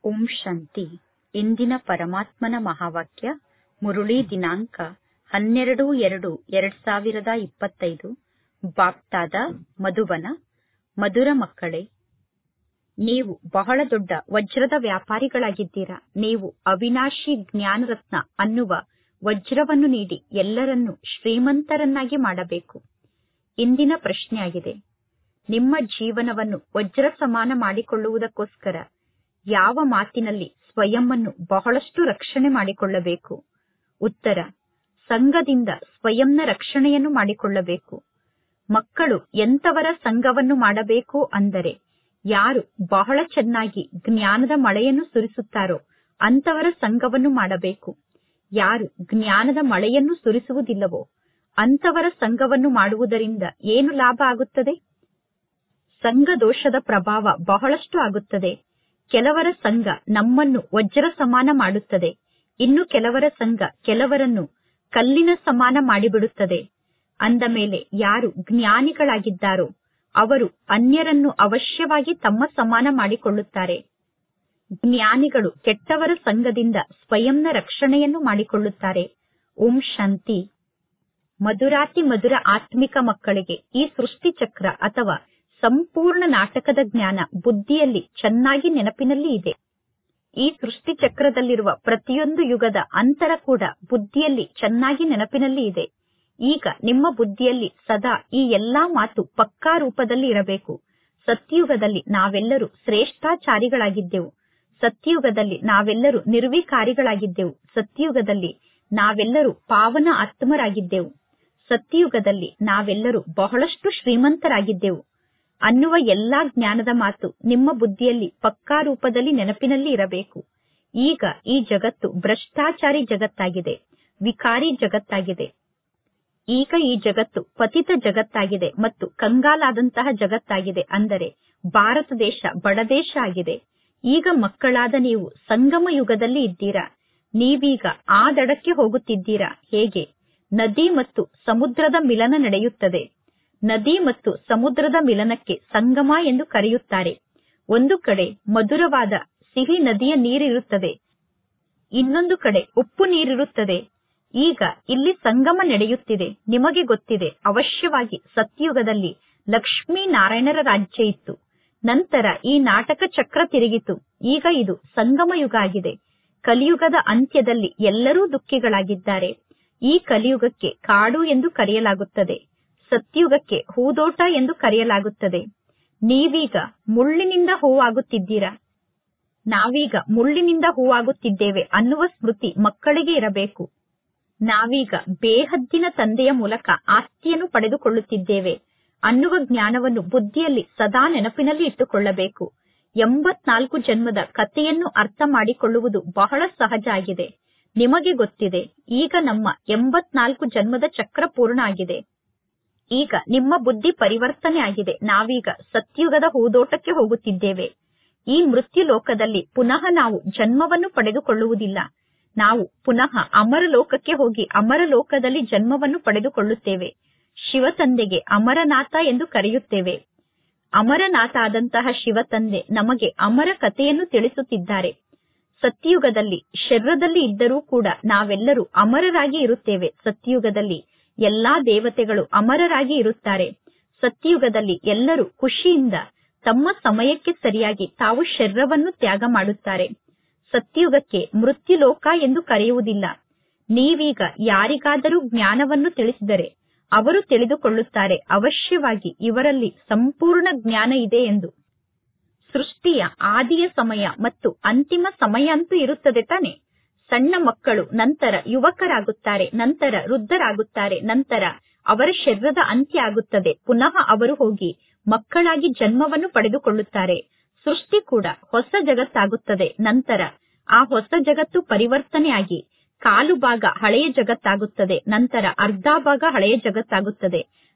ಓಂ ಶಾಂತಿ ಇಂದಿನ ಪರಮಾತ್ಮನ ಮಹಾವಾಕ್ಯ ಮುರುಳಿ ದಿನಾಂಕ ಹನ್ನೆರಡು ಎರಡು ಎರಡ್ ಸಾವಿರದ ಇಪ್ಪತ್ತೈದು ಬಾಪ್ತಾದ ಮಧುಬನ ಮಧುರ ಮಕ್ಕಳೇ ನೀವು ಬಹಳ ದೊಡ್ಡ ವಜ್ರದ ವ್ಯಾಪಾರಿಗಳಾಗಿದ್ದೀರಾ ನೀವು ಅವಿನಾಶಿ ಜ್ಞಾನರತ್ನ ಅನ್ನುವ ವಜ್ರವನ್ನು ನೀಡಿ ಎಲ್ಲರನ್ನೂ ಶ್ರೀಮಂತರನ್ನಾಗಿ ಮಾಡಬೇಕು ಇಂದಿನ ಪ್ರಶ್ನೆಯಾಗಿದೆ ನಿಮ್ಮ ಜೀವನವನ್ನು ವಜ್ರ ಸಮಾನ ಮಾಡಿಕೊಳ್ಳುವುದಕ್ಕೋಸ್ಕರ ಯಾವ ಮಾತಿನಲ್ಲಿ ಸ್ವಯಂವನ್ನು ಬಹಳಷ್ಟು ರಕ್ಷಣೆ ಮಾಡಿಕೊಳ್ಳಬೇಕು ಉತ್ತರ ಸಂಘದಿಂದ ಸ್ವಯಂನ ರಕ್ಷಣೆಯನ್ನು ಮಾಡಿಕೊಳ್ಳಬೇಕು ಮಕ್ಕಳು ಎಂತವರ ಸಂಘವನ್ನು ಮಾಡಬೇಕು ಅಂದರೆ ಯಾರು ಬಹಳ ಚೆನ್ನಾಗಿ ಜ್ಞಾನದ ಮಳೆಯನ್ನು ಸುರಿಸುತ್ತಾರೋ ಅಂತವರ ಸಂಘವನ್ನು ಮಾಡಬೇಕು ಯಾರು ಜ್ಞಾನದ ಮಳೆಯನ್ನು ಸುರಿಸುವುದಿಲ್ಲವೋ ಅಂತವರ ಸಂಘವನ್ನು ಮಾಡುವುದರಿಂದ ಏನು ಲಾಭ ಆಗುತ್ತದೆ ಸಂಘ ದೋಷದ ಪ್ರಭಾವ ಬಹಳಷ್ಟು ಆಗುತ್ತದೆ ಕೆಲವರ ಸಂಘ ನಮ್ಮನ್ನು ವಜ್ರ ಸಮಾನ ಮಾಡುತ್ತದೆ ಇನ್ನು ಕೆಲವರ ಸಂಘ ಕೆಲವರನ್ನು ಕಲ್ಲಿನ ಸಮಾನ ಮಾಡಿಬಿಡುತ್ತದೆ ಅಂದ ಮೇಲೆ ಯಾರು ಜ್ಞಾನಿಗಳಾಗಿದ್ದಾರೋ ಅವರು ಅನ್ಯರನ್ನು ಅವಶ್ಯವಾಗಿ ತಮ್ಮ ಸಮಾನ ಮಾಡಿಕೊಳ್ಳುತ್ತಾರೆ ಜ್ಞಾನಿಗಳು ಕೆಟ್ಟವರ ಸಂಘದಿಂದ ಸ್ವಯಂನ ರಕ್ಷಣೆಯನ್ನು ಮಾಡಿಕೊಳ್ಳುತ್ತಾರೆ ಓಂ ಶಾಂತಿ ಮಧುರಾತಿ ಮಧುರ ಆತ್ಮಿಕ ಮಕ್ಕಳಿಗೆ ಈ ಸೃಷ್ಟಿ ಚಕ್ರ ಅಥವಾ ಸಂಪೂರ್ಣ ನಾಟಕದ ಜ್ಞಾನ ಬುದ್ಧಿಯಲ್ಲಿ ಚೆನ್ನಾಗಿ ನೆನಪಿನಲ್ಲಿ ಇದೆ ಈ ಸೃಷ್ಟಿ ಚಕ್ರದಲ್ಲಿರುವ ಪ್ರತಿಯೊಂದು ಯುಗದ ಅಂತರ ಕೂಡ ಬುದ್ಧಿಯಲ್ಲಿ ಚೆನ್ನಾಗಿ ನೆನಪಿನಲ್ಲಿ ಇದೆ ಈಗ ನಿಮ್ಮ ಬುದ್ಧಿಯಲ್ಲಿ ಸದಾ ಈ ಎಲ್ಲಾ ಮಾತು ಪಕ್ಕಾ ರೂಪದಲ್ಲಿ ಇರಬೇಕು ಸತ್ಯುಗದಲ್ಲಿ ನಾವೆಲ್ಲರೂ ಶ್ರೇಷ್ಠಾಚಾರಿಗಳಾಗಿದ್ದೆವು ಸತ್ಯುಗದಲ್ಲಿ ನಾವೆಲ್ಲರೂ ನಿರ್ವಿಕಾರಿಗಳಾಗಿದ್ದೆವು ಸತ್ಯುಗದಲ್ಲಿ ನಾವೆಲ್ಲರೂ ಪಾವನ ಆತ್ಮರಾಗಿದ್ದೆವು ಸತ್ಯುಗದಲ್ಲಿ ನಾವೆಲ್ಲರೂ ಬಹಳಷ್ಟು ಶ್ರೀಮಂತರಾಗಿದ್ದೆವು ಅನ್ನುವ ಎಲ್ಲಾ ಜ್ಞಾನದ ಮಾತು ನಿಮ್ಮ ಬುದ್ಧಿಯಲ್ಲಿ ಪಕ್ಕಾ ರೂಪದಲ್ಲಿ ನೆನಪಿನಲ್ಲಿ ಇರಬೇಕು ಈಗ ಈ ಜಗತ್ತು ಭ್ರಷ್ಟಾಚಾರಿ ಜಗತ್ತಾಗಿದೆ ವಿಕಾರಿ ಜಗತ್ತಾಗಿದೆ ಈಗ ಈ ಜಗತ್ತು ಪತಿತ ಜಗತ್ತಾಗಿದೆ ಮತ್ತು ಕಂಗಾಲಾದಂತಹ ಜಗತ್ತಾಗಿದೆ ಅಂದರೆ ಭಾರತ ದೇಶ ಬಡದೇಶ ಆಗಿದೆ ಈಗ ಮಕ್ಕಳಾದ ನೀವು ಸಂಗಮ ಯುಗದಲ್ಲಿ ಇದ್ದೀರಾ ನೀವೀಗ ಆ ದಡಕ್ಕೆ ಹೋಗುತ್ತಿದ್ದೀರಾ ಹೇಗೆ ನದಿ ಮತ್ತು ಸಮುದ್ರದ ಮಿಲನ ನಡೆಯುತ್ತದೆ ನದಿ ಮತ್ತು ಸಮುದ್ರದ ಮಿಲನಕ್ಕೆ ಸಂಗಮ ಎಂದು ಕರೆಯುತ್ತಾರೆ ಒಂದು ಕಡೆ ಮಧುರವಾದ ಸಿಹಿ ನದಿಯ ನೀರಿರುತ್ತದೆ ಇನ್ನೊಂದು ಕಡೆ ಉಪ್ಪು ನೀರಿರುತ್ತದೆ ಈಗ ಇಲ್ಲಿ ಸಂಗಮ ನಡೆಯುತ್ತಿದೆ ನಿಮಗೆ ಗೊತ್ತಿದೆ ಅವಶ್ಯವಾಗಿ ಸತ್ಯುಗದಲ್ಲಿ ಲಕ್ಷ್ಮೀ ನಾರಾಯಣರ ರಾಜ್ಯ ಇತ್ತು ನಂತರ ಈ ನಾಟಕ ಚಕ್ರ ತಿರುಗಿತು ಈಗ ಇದು ಸಂಗಮ ಯುಗ ಆಗಿದೆ ಕಲಿಯುಗದ ಅಂತ್ಯದಲ್ಲಿ ಎಲ್ಲರೂ ದುಃಖಿಗಳಾಗಿದ್ದಾರೆ ಈ ಕಲಿಯುಗಕ್ಕೆ ಕಾಡು ಎಂದು ಕರೆಯಲಾಗುತ್ತದೆ ಸತ್ಯುಗಕ್ಕೆ ಹೂದೋಟ ಎಂದು ಕರೆಯಲಾಗುತ್ತದೆ ನೀವೀಗ ಮುಳ್ಳಿನಿಂದ ಹೂವಾಗುತ್ತಿದ್ದೀರಾ ನಾವೀಗ ಮುಳ್ಳಿನಿಂದ ಹೂವಾಗುತ್ತಿದ್ದೇವೆ ಅನ್ನುವ ಸ್ಮೃತಿ ಮಕ್ಕಳಿಗೆ ಇರಬೇಕು ನಾವೀಗ ಬೇಹದ್ದಿನ ತಂದೆಯ ಮೂಲಕ ಆಸ್ತಿಯನ್ನು ಪಡೆದುಕೊಳ್ಳುತ್ತಿದ್ದೇವೆ ಅನ್ನುವ ಜ್ಞಾನವನ್ನು ಬುದ್ಧಿಯಲ್ಲಿ ಸದಾ ನೆನಪಿನಲ್ಲಿ ಇಟ್ಟುಕೊಳ್ಳಬೇಕು ಎಂಬತ್ನಾಲ್ಕು ಜನ್ಮದ ಕಥೆಯನ್ನು ಅರ್ಥ ಮಾಡಿಕೊಳ್ಳುವುದು ಬಹಳ ಸಹಜ ಆಗಿದೆ ನಿಮಗೆ ಗೊತ್ತಿದೆ ಈಗ ನಮ್ಮ ಎಂಬತ್ನಾಲ್ಕು ಜನ್ಮದ ಚಕ್ರ ಪೂರ್ಣ ಆಗಿದೆ ಈಗ ನಿಮ್ಮ ಬುದ್ಧಿ ಪರಿವರ್ತನೆ ಆಗಿದೆ ನಾವೀಗ ಸತ್ಯುಗದ ಹೂದೋಟಕ್ಕೆ ಹೋಗುತ್ತಿದ್ದೇವೆ ಈ ಮೃತ್ಯು ಲೋಕದಲ್ಲಿ ಪುನಃ ನಾವು ಜನ್ಮವನ್ನು ಪಡೆದುಕೊಳ್ಳುವುದಿಲ್ಲ ನಾವು ಪುನಃ ಅಮರ ಲೋಕಕ್ಕೆ ಹೋಗಿ ಅಮರ ಲೋಕದಲ್ಲಿ ಜನ್ಮವನ್ನು ಪಡೆದುಕೊಳ್ಳುತ್ತೇವೆ ಶಿವತಂದೆಗೆ ಅಮರನಾಥ ಎಂದು ಕರೆಯುತ್ತೇವೆ ಅಮರನಾಥ ಆದಂತಹ ಶಿವತಂದೆ ನಮಗೆ ಅಮರ ಕಥೆಯನ್ನು ತಿಳಿಸುತ್ತಿದ್ದಾರೆ ಸತ್ಯುಗದಲ್ಲಿ ಶರೀರದಲ್ಲಿ ಇದ್ದರೂ ಕೂಡ ನಾವೆಲ್ಲರೂ ಅಮರರಾಗಿ ಇರುತ್ತೇವೆ ಸತ್ಯುಗದಲ್ಲಿ ಎಲ್ಲಾ ದೇವತೆಗಳು ಅಮರರಾಗಿ ಇರುತ್ತಾರೆ ಸತ್ಯುಗದಲ್ಲಿ ಎಲ್ಲರೂ ಖುಷಿಯಿಂದ ತಮ್ಮ ಸಮಯಕ್ಕೆ ಸರಿಯಾಗಿ ತಾವು ಶರೀರವನ್ನು ತ್ಯಾಗ ಮಾಡುತ್ತಾರೆ ಸತ್ಯುಗಕ್ಕೆ ಮೃತ್ಯುಲೋಕ ಎಂದು ಕರೆಯುವುದಿಲ್ಲ ನೀವೀಗ ಯಾರಿಗಾದರೂ ಜ್ಞಾನವನ್ನು ತಿಳಿಸಿದರೆ ಅವರು ತಿಳಿದುಕೊಳ್ಳುತ್ತಾರೆ ಅವಶ್ಯವಾಗಿ ಇವರಲ್ಲಿ ಸಂಪೂರ್ಣ ಜ್ಞಾನ ಇದೆ ಎಂದು ಸೃಷ್ಟಿಯ ಆದಿಯ ಸಮಯ ಮತ್ತು ಅಂತಿಮ ಸಮಯ ಅಂತೂ ಇರುತ್ತದೆ ತಾನೆ ಸಣ್ಣ ಮಕ್ಕಳು ನಂತರ ಯುವಕರಾಗುತ್ತಾರೆ ನಂತರ ವೃದ್ಧರಾಗುತ್ತಾರೆ ನಂತರ ಅವರ ಶರೀರದ ಅಂತ್ಯ ಆಗುತ್ತದೆ ಪುನಃ ಅವರು ಹೋಗಿ ಮಕ್ಕಳಾಗಿ ಜನ್ಮವನ್ನು ಪಡೆದುಕೊಳ್ಳುತ್ತಾರೆ ಸೃಷ್ಟಿ ಕೂಡ ಹೊಸ ಜಗತ್ತಾಗುತ್ತದೆ ನಂತರ ಆ ಹೊಸ ಜಗತ್ತು ಪರಿವರ್ತನೆಯಾಗಿ ಕಾಲು ಭಾಗ ಹಳೆಯ ಜಗತ್ತಾಗುತ್ತದೆ ನಂತರ ಅರ್ಧ ಭಾಗ ಹಳೆಯ ಜಗತ್ತಾಗುತ್ತದೆ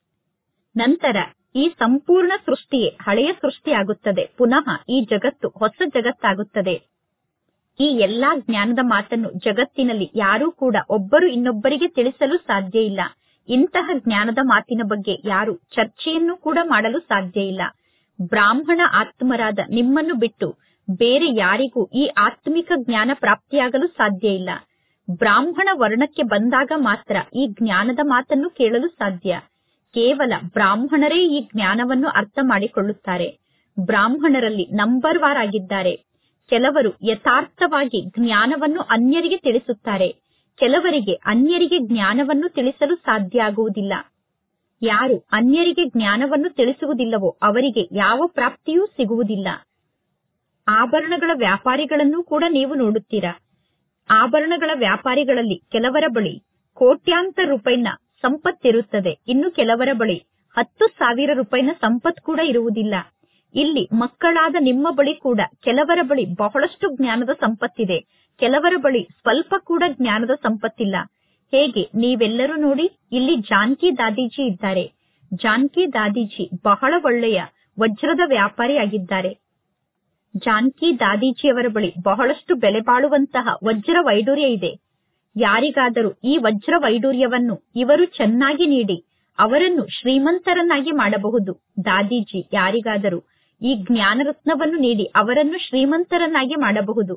ನಂತರ ಈ ಸಂಪೂರ್ಣ ಸೃಷ್ಟಿಯೇ ಹಳೆಯ ಸೃಷ್ಟಿಯಾಗುತ್ತದೆ ಪುನಃ ಈ ಜಗತ್ತು ಹೊಸ ಜಗತ್ತಾಗುತ್ತದೆ ಈ ಎಲ್ಲಾ ಜ್ಞಾನದ ಮಾತನ್ನು ಜಗತ್ತಿನಲ್ಲಿ ಯಾರೂ ಕೂಡ ಒಬ್ಬರು ಇನ್ನೊಬ್ಬರಿಗೆ ತಿಳಿಸಲು ಸಾಧ್ಯ ಇಲ್ಲ ಇಂತಹ ಜ್ಞಾನದ ಮಾತಿನ ಬಗ್ಗೆ ಯಾರು ಚರ್ಚೆಯನ್ನು ಕೂಡ ಮಾಡಲು ಸಾಧ್ಯ ಇಲ್ಲ ಬ್ರಾಹ್ಮಣ ಆತ್ಮರಾದ ನಿಮ್ಮನ್ನು ಬಿಟ್ಟು ಬೇರೆ ಯಾರಿಗೂ ಈ ಆತ್ಮಿಕ ಜ್ಞಾನ ಪ್ರಾಪ್ತಿಯಾಗಲು ಸಾಧ್ಯ ಇಲ್ಲ ಬ್ರಾಹ್ಮಣ ವರ್ಣಕ್ಕೆ ಬಂದಾಗ ಮಾತ್ರ ಈ ಜ್ಞಾನದ ಮಾತನ್ನು ಕೇಳಲು ಸಾಧ್ಯ ಕೇವಲ ಬ್ರಾಹ್ಮಣರೇ ಈ ಜ್ಞಾನವನ್ನು ಅರ್ಥ ಮಾಡಿಕೊಳ್ಳುತ್ತಾರೆ ಬ್ರಾಹ್ಮಣರಲ್ಲಿ ನಂಬರ್ ವಾರ್ ಆಗಿದ್ದಾರೆ ಕೆಲವರು ಯಥಾರ್ಥವಾಗಿ ಜ್ಞಾನವನ್ನು ಅನ್ಯರಿಗೆ ತಿಳಿಸುತ್ತಾರೆ ಕೆಲವರಿಗೆ ಅನ್ಯರಿಗೆ ಜ್ಞಾನವನ್ನು ತಿಳಿಸಲು ಸಾಧ್ಯ ಆಗುವುದಿಲ್ಲ ಯಾರು ಅನ್ಯರಿಗೆ ಜ್ಞಾನವನ್ನು ತಿಳಿಸುವುದಿಲ್ಲವೋ ಅವರಿಗೆ ಯಾವ ಪ್ರಾಪ್ತಿಯೂ ಸಿಗುವುದಿಲ್ಲ ಆಭರಣಗಳ ವ್ಯಾಪಾರಿಗಳನ್ನು ಕೂಡ ನೀವು ನೋಡುತ್ತೀರಾ ಆಭರಣಗಳ ವ್ಯಾಪಾರಿಗಳಲ್ಲಿ ಕೆಲವರ ಬಳಿ ಕೋಟ್ಯಾಂತರ ರೂಪಾಯಿನ ಸಂಪತ್ತಿರುತ್ತದೆ ಇನ್ನು ಕೆಲವರ ಬಳಿ ಹತ್ತು ಸಾವಿರ ರೂಪಾಯಿನ ಸಂಪತ್ ಕೂಡ ಇರುವುದಿಲ್ಲ ಇಲ್ಲಿ ಮಕ್ಕಳಾದ ನಿಮ್ಮ ಬಳಿ ಕೂಡ ಕೆಲವರ ಬಳಿ ಬಹಳಷ್ಟು ಜ್ಞಾನದ ಸಂಪತ್ತಿದೆ ಕೆಲವರ ಬಳಿ ಸ್ವಲ್ಪ ಕೂಡ ಜ್ಞಾನದ ಸಂಪತ್ತಿಲ್ಲ ಹೇಗೆ ನೀವೆಲ್ಲರೂ ನೋಡಿ ಇಲ್ಲಿ ಜಾನ್ಕಿ ದಾದೀಜಿ ಇದ್ದಾರೆ ಜಾನ್ಕಿ ದಾದೀಜಿ ಬಹಳ ಒಳ್ಳೆಯ ವಜ್ರದ ವ್ಯಾಪಾರಿಯಾಗಿದ್ದಾರೆ ಜಾನ್ಕಿ ದಾದೀಜಿಯವರ ಬಳಿ ಬಹಳಷ್ಟು ಬೆಲೆ ಬಾಳುವಂತಹ ವಜ್ರ ವೈಡೂರ್ಯ ಇದೆ ಯಾರಿಗಾದರೂ ಈ ವಜ್ರ ವೈಡೂರ್ಯವನ್ನು ಇವರು ಚೆನ್ನಾಗಿ ನೀಡಿ ಅವರನ್ನು ಶ್ರೀಮಂತರನ್ನಾಗಿ ಮಾಡಬಹುದು ದಾದೀಜಿ ಯಾರಿಗಾದರೂ ಈ ಜ್ಞಾನರತ್ನವನ್ನು ನೀಡಿ ಅವರನ್ನು ಶ್ರೀಮಂತರನ್ನಾಗಿ ಮಾಡಬಹುದು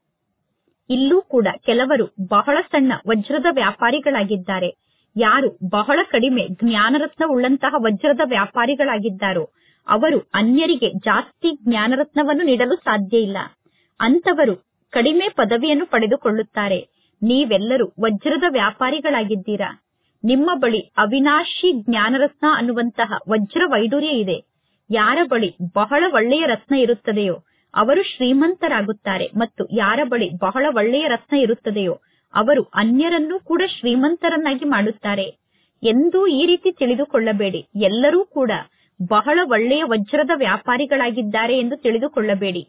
ಇಲ್ಲೂ ಕೂಡ ಕೆಲವರು ಬಹಳ ಸಣ್ಣ ವಜ್ರದ ವ್ಯಾಪಾರಿಗಳಾಗಿದ್ದಾರೆ ಯಾರು ಬಹಳ ಕಡಿಮೆ ಜ್ಞಾನರತ್ನವುಳ್ಳಂತಹ ವಜ್ರದ ವ್ಯಾಪಾರಿಗಳಾಗಿದ್ದಾರೋ ಅವರು ಅನ್ಯರಿಗೆ ಜಾಸ್ತಿ ಜ್ಞಾನರತ್ನವನ್ನು ನೀಡಲು ಸಾಧ್ಯ ಇಲ್ಲ ಅಂತವರು ಕಡಿಮೆ ಪದವಿಯನ್ನು ಪಡೆದುಕೊಳ್ಳುತ್ತಾರೆ ನೀವೆಲ್ಲರೂ ವಜ್ರದ ವ್ಯಾಪಾರಿಗಳಾಗಿದ್ದೀರಾ ನಿಮ್ಮ ಬಳಿ ಅವಿನಾಶಿ ಜ್ಞಾನರತ್ನ ಅನ್ನುವಂತಹ ವಜ್ರ ವೈಡೂರ್ಯ ಇದೆ ಯಾರ ಬಳಿ ಬಹಳ ಒಳ್ಳೆಯ ರತ್ನ ಇರುತ್ತದೆಯೋ ಅವರು ಶ್ರೀಮಂತರಾಗುತ್ತಾರೆ ಮತ್ತು ಯಾರ ಬಳಿ ಬಹಳ ಒಳ್ಳೆಯ ರತ್ನ ಇರುತ್ತದೆಯೋ ಅವರು ಅನ್ಯರನ್ನೂ ಕೂಡ ಶ್ರೀಮಂತರನ್ನಾಗಿ ಮಾಡುತ್ತಾರೆ ಎಂದೂ ಈ ರೀತಿ ತಿಳಿದುಕೊಳ್ಳಬೇಡಿ ಎಲ್ಲರೂ ಕೂಡ ಬಹಳ ಒಳ್ಳೆಯ ವಜ್ರದ ವ್ಯಾಪಾರಿಗಳಾಗಿದ್ದಾರೆ ಎಂದು ತಿಳಿದುಕೊಳ್ಳಬೇಡಿ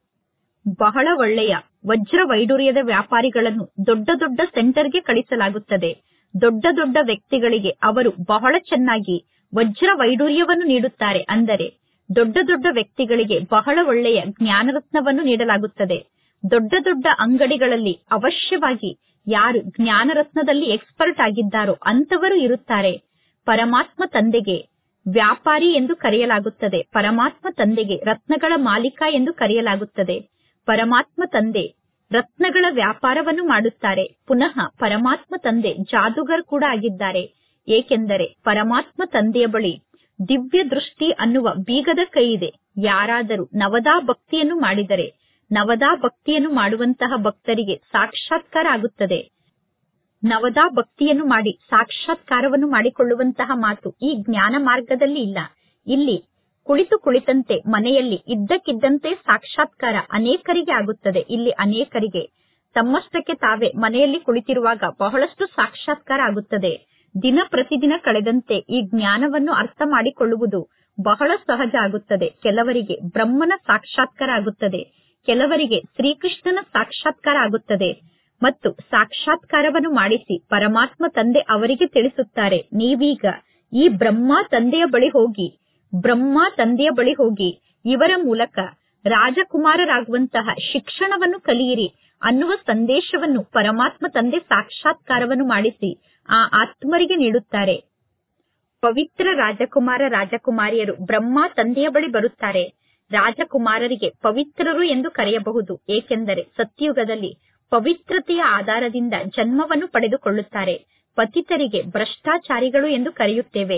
ಬಹಳ ಒಳ್ಳೆಯ ವಜ್ರ ವೈಡೂರ್ಯದ ವ್ಯಾಪಾರಿಗಳನ್ನು ದೊಡ್ಡ ದೊಡ್ಡ ಸೆಂಟರ್ಗೆ ಕಳಿಸಲಾಗುತ್ತದೆ ದೊಡ್ಡ ದೊಡ್ಡ ವ್ಯಕ್ತಿಗಳಿಗೆ ಅವರು ಬಹಳ ಚೆನ್ನಾಗಿ ವಜ್ರ ವೈಡೂರ್ಯವನ್ನು ನೀಡುತ್ತಾರೆ ಅಂದರೆ ದೊಡ್ಡ ದೊಡ್ಡ ವ್ಯಕ್ತಿಗಳಿಗೆ ಬಹಳ ಒಳ್ಳೆಯ ಜ್ಞಾನರತ್ನವನ್ನು ನೀಡಲಾಗುತ್ತದೆ ದೊಡ್ಡ ದೊಡ್ಡ ಅಂಗಡಿಗಳಲ್ಲಿ ಅವಶ್ಯವಾಗಿ ಯಾರು ಜ್ಞಾನರತ್ನದಲ್ಲಿ ಎಕ್ಸ್ಪರ್ಟ್ ಆಗಿದ್ದಾರೋ ಅಂತವರು ಇರುತ್ತಾರೆ ಪರಮಾತ್ಮ ತಂದೆಗೆ ವ್ಯಾಪಾರಿ ಎಂದು ಕರೆಯಲಾಗುತ್ತದೆ ಪರಮಾತ್ಮ ತಂದೆಗೆ ರತ್ನಗಳ ಮಾಲೀಕ ಎಂದು ಕರೆಯಲಾಗುತ್ತದೆ ಪರಮಾತ್ಮ ತಂದೆ ರತ್ನಗಳ ವ್ಯಾಪಾರವನ್ನು ಮಾಡುತ್ತಾರೆ ಪುನಃ ಪರಮಾತ್ಮ ತಂದೆ ಜಾದೂಗರ್ ಕೂಡ ಆಗಿದ್ದಾರೆ ಏಕೆಂದರೆ ಪರಮಾತ್ಮ ತಂದೆಯ ಬಳಿ ದಿವ್ಯ ದೃಷ್ಟಿ ಅನ್ನುವ ಬೀಗದ ಕೈ ಇದೆ ಯಾರಾದರೂ ನವದಾ ಭಕ್ತಿಯನ್ನು ಮಾಡಿದರೆ ನವದಾ ಭಕ್ತಿಯನ್ನು ಮಾಡುವಂತಹ ಭಕ್ತರಿಗೆ ಸಾಕ್ಷಾತ್ಕಾರ ಆಗುತ್ತದೆ ನವದಾ ಭಕ್ತಿಯನ್ನು ಮಾಡಿ ಸಾಕ್ಷಾತ್ಕಾರವನ್ನು ಮಾಡಿಕೊಳ್ಳುವಂತಹ ಮಾತು ಈ ಜ್ಞಾನ ಮಾರ್ಗದಲ್ಲಿ ಇಲ್ಲ ಇಲ್ಲಿ ಕುಳಿತು ಕುಳಿತಂತೆ ಮನೆಯಲ್ಲಿ ಇದ್ದಕ್ಕಿದ್ದಂತೆ ಸಾಕ್ಷಾತ್ಕಾರ ಅನೇಕರಿಗೆ ಆಗುತ್ತದೆ ಇಲ್ಲಿ ಅನೇಕರಿಗೆ ತಮ್ಮಷ್ಟಕ್ಕೆ ತಾವೇ ಮನೆಯಲ್ಲಿ ಕುಳಿತಿರುವಾಗ ಬಹಳಷ್ಟು ಸಾಕ್ಷಾತ್ಕಾರ ಆಗುತ್ತದೆ ದಿನ ಪ್ರತಿದಿನ ಕಳೆದಂತೆ ಈ ಜ್ಞಾನವನ್ನು ಅರ್ಥ ಮಾಡಿಕೊಳ್ಳುವುದು ಬಹಳ ಸಹಜ ಆಗುತ್ತದೆ ಕೆಲವರಿಗೆ ಬ್ರಹ್ಮನ ಸಾಕ್ಷಾತ್ಕಾರ ಆಗುತ್ತದೆ ಕೆಲವರಿಗೆ ಶ್ರೀಕೃಷ್ಣನ ಸಾಕ್ಷಾತ್ಕಾರ ಆಗುತ್ತದೆ ಮತ್ತು ಸಾಕ್ಷಾತ್ಕಾರವನ್ನು ಮಾಡಿಸಿ ಪರಮಾತ್ಮ ತಂದೆ ಅವರಿಗೆ ತಿಳಿಸುತ್ತಾರೆ ನೀವೀಗ ಈ ಬ್ರಹ್ಮ ತಂದೆಯ ಬಳಿ ಹೋಗಿ ಬ್ರಹ್ಮ ತಂದೆಯ ಬಳಿ ಹೋಗಿ ಇವರ ಮೂಲಕ ರಾಜಕುಮಾರರಾಗುವಂತಹ ಶಿಕ್ಷಣವನ್ನು ಕಲಿಯಿರಿ ಅನ್ನುವ ಸಂದೇಶವನ್ನು ಪರಮಾತ್ಮ ತಂದೆ ಸಾಕ್ಷಾತ್ಕಾರವನ್ನು ಮಾಡಿಸಿ ಆ ಆತ್ಮರಿಗೆ ನೀಡುತ್ತಾರೆ ಪವಿತ್ರ ರಾಜಕುಮಾರ ರಾಜಕುಮಾರಿಯರು ಬ್ರಹ್ಮ ತಂದೆಯ ಬಳಿ ಬರುತ್ತಾರೆ ರಾಜಕುಮಾರರಿಗೆ ಪವಿತ್ರರು ಎಂದು ಕರೆಯಬಹುದು ಏಕೆಂದರೆ ಸತ್ಯುಗದಲ್ಲಿ ಪವಿತ್ರತೆಯ ಆಧಾರದಿಂದ ಜನ್ಮವನ್ನು ಪಡೆದುಕೊಳ್ಳುತ್ತಾರೆ ಪತಿತರಿಗೆ ಭ್ರಷ್ಟಾಚಾರಿಗಳು ಎಂದು ಕರೆಯುತ್ತೇವೆ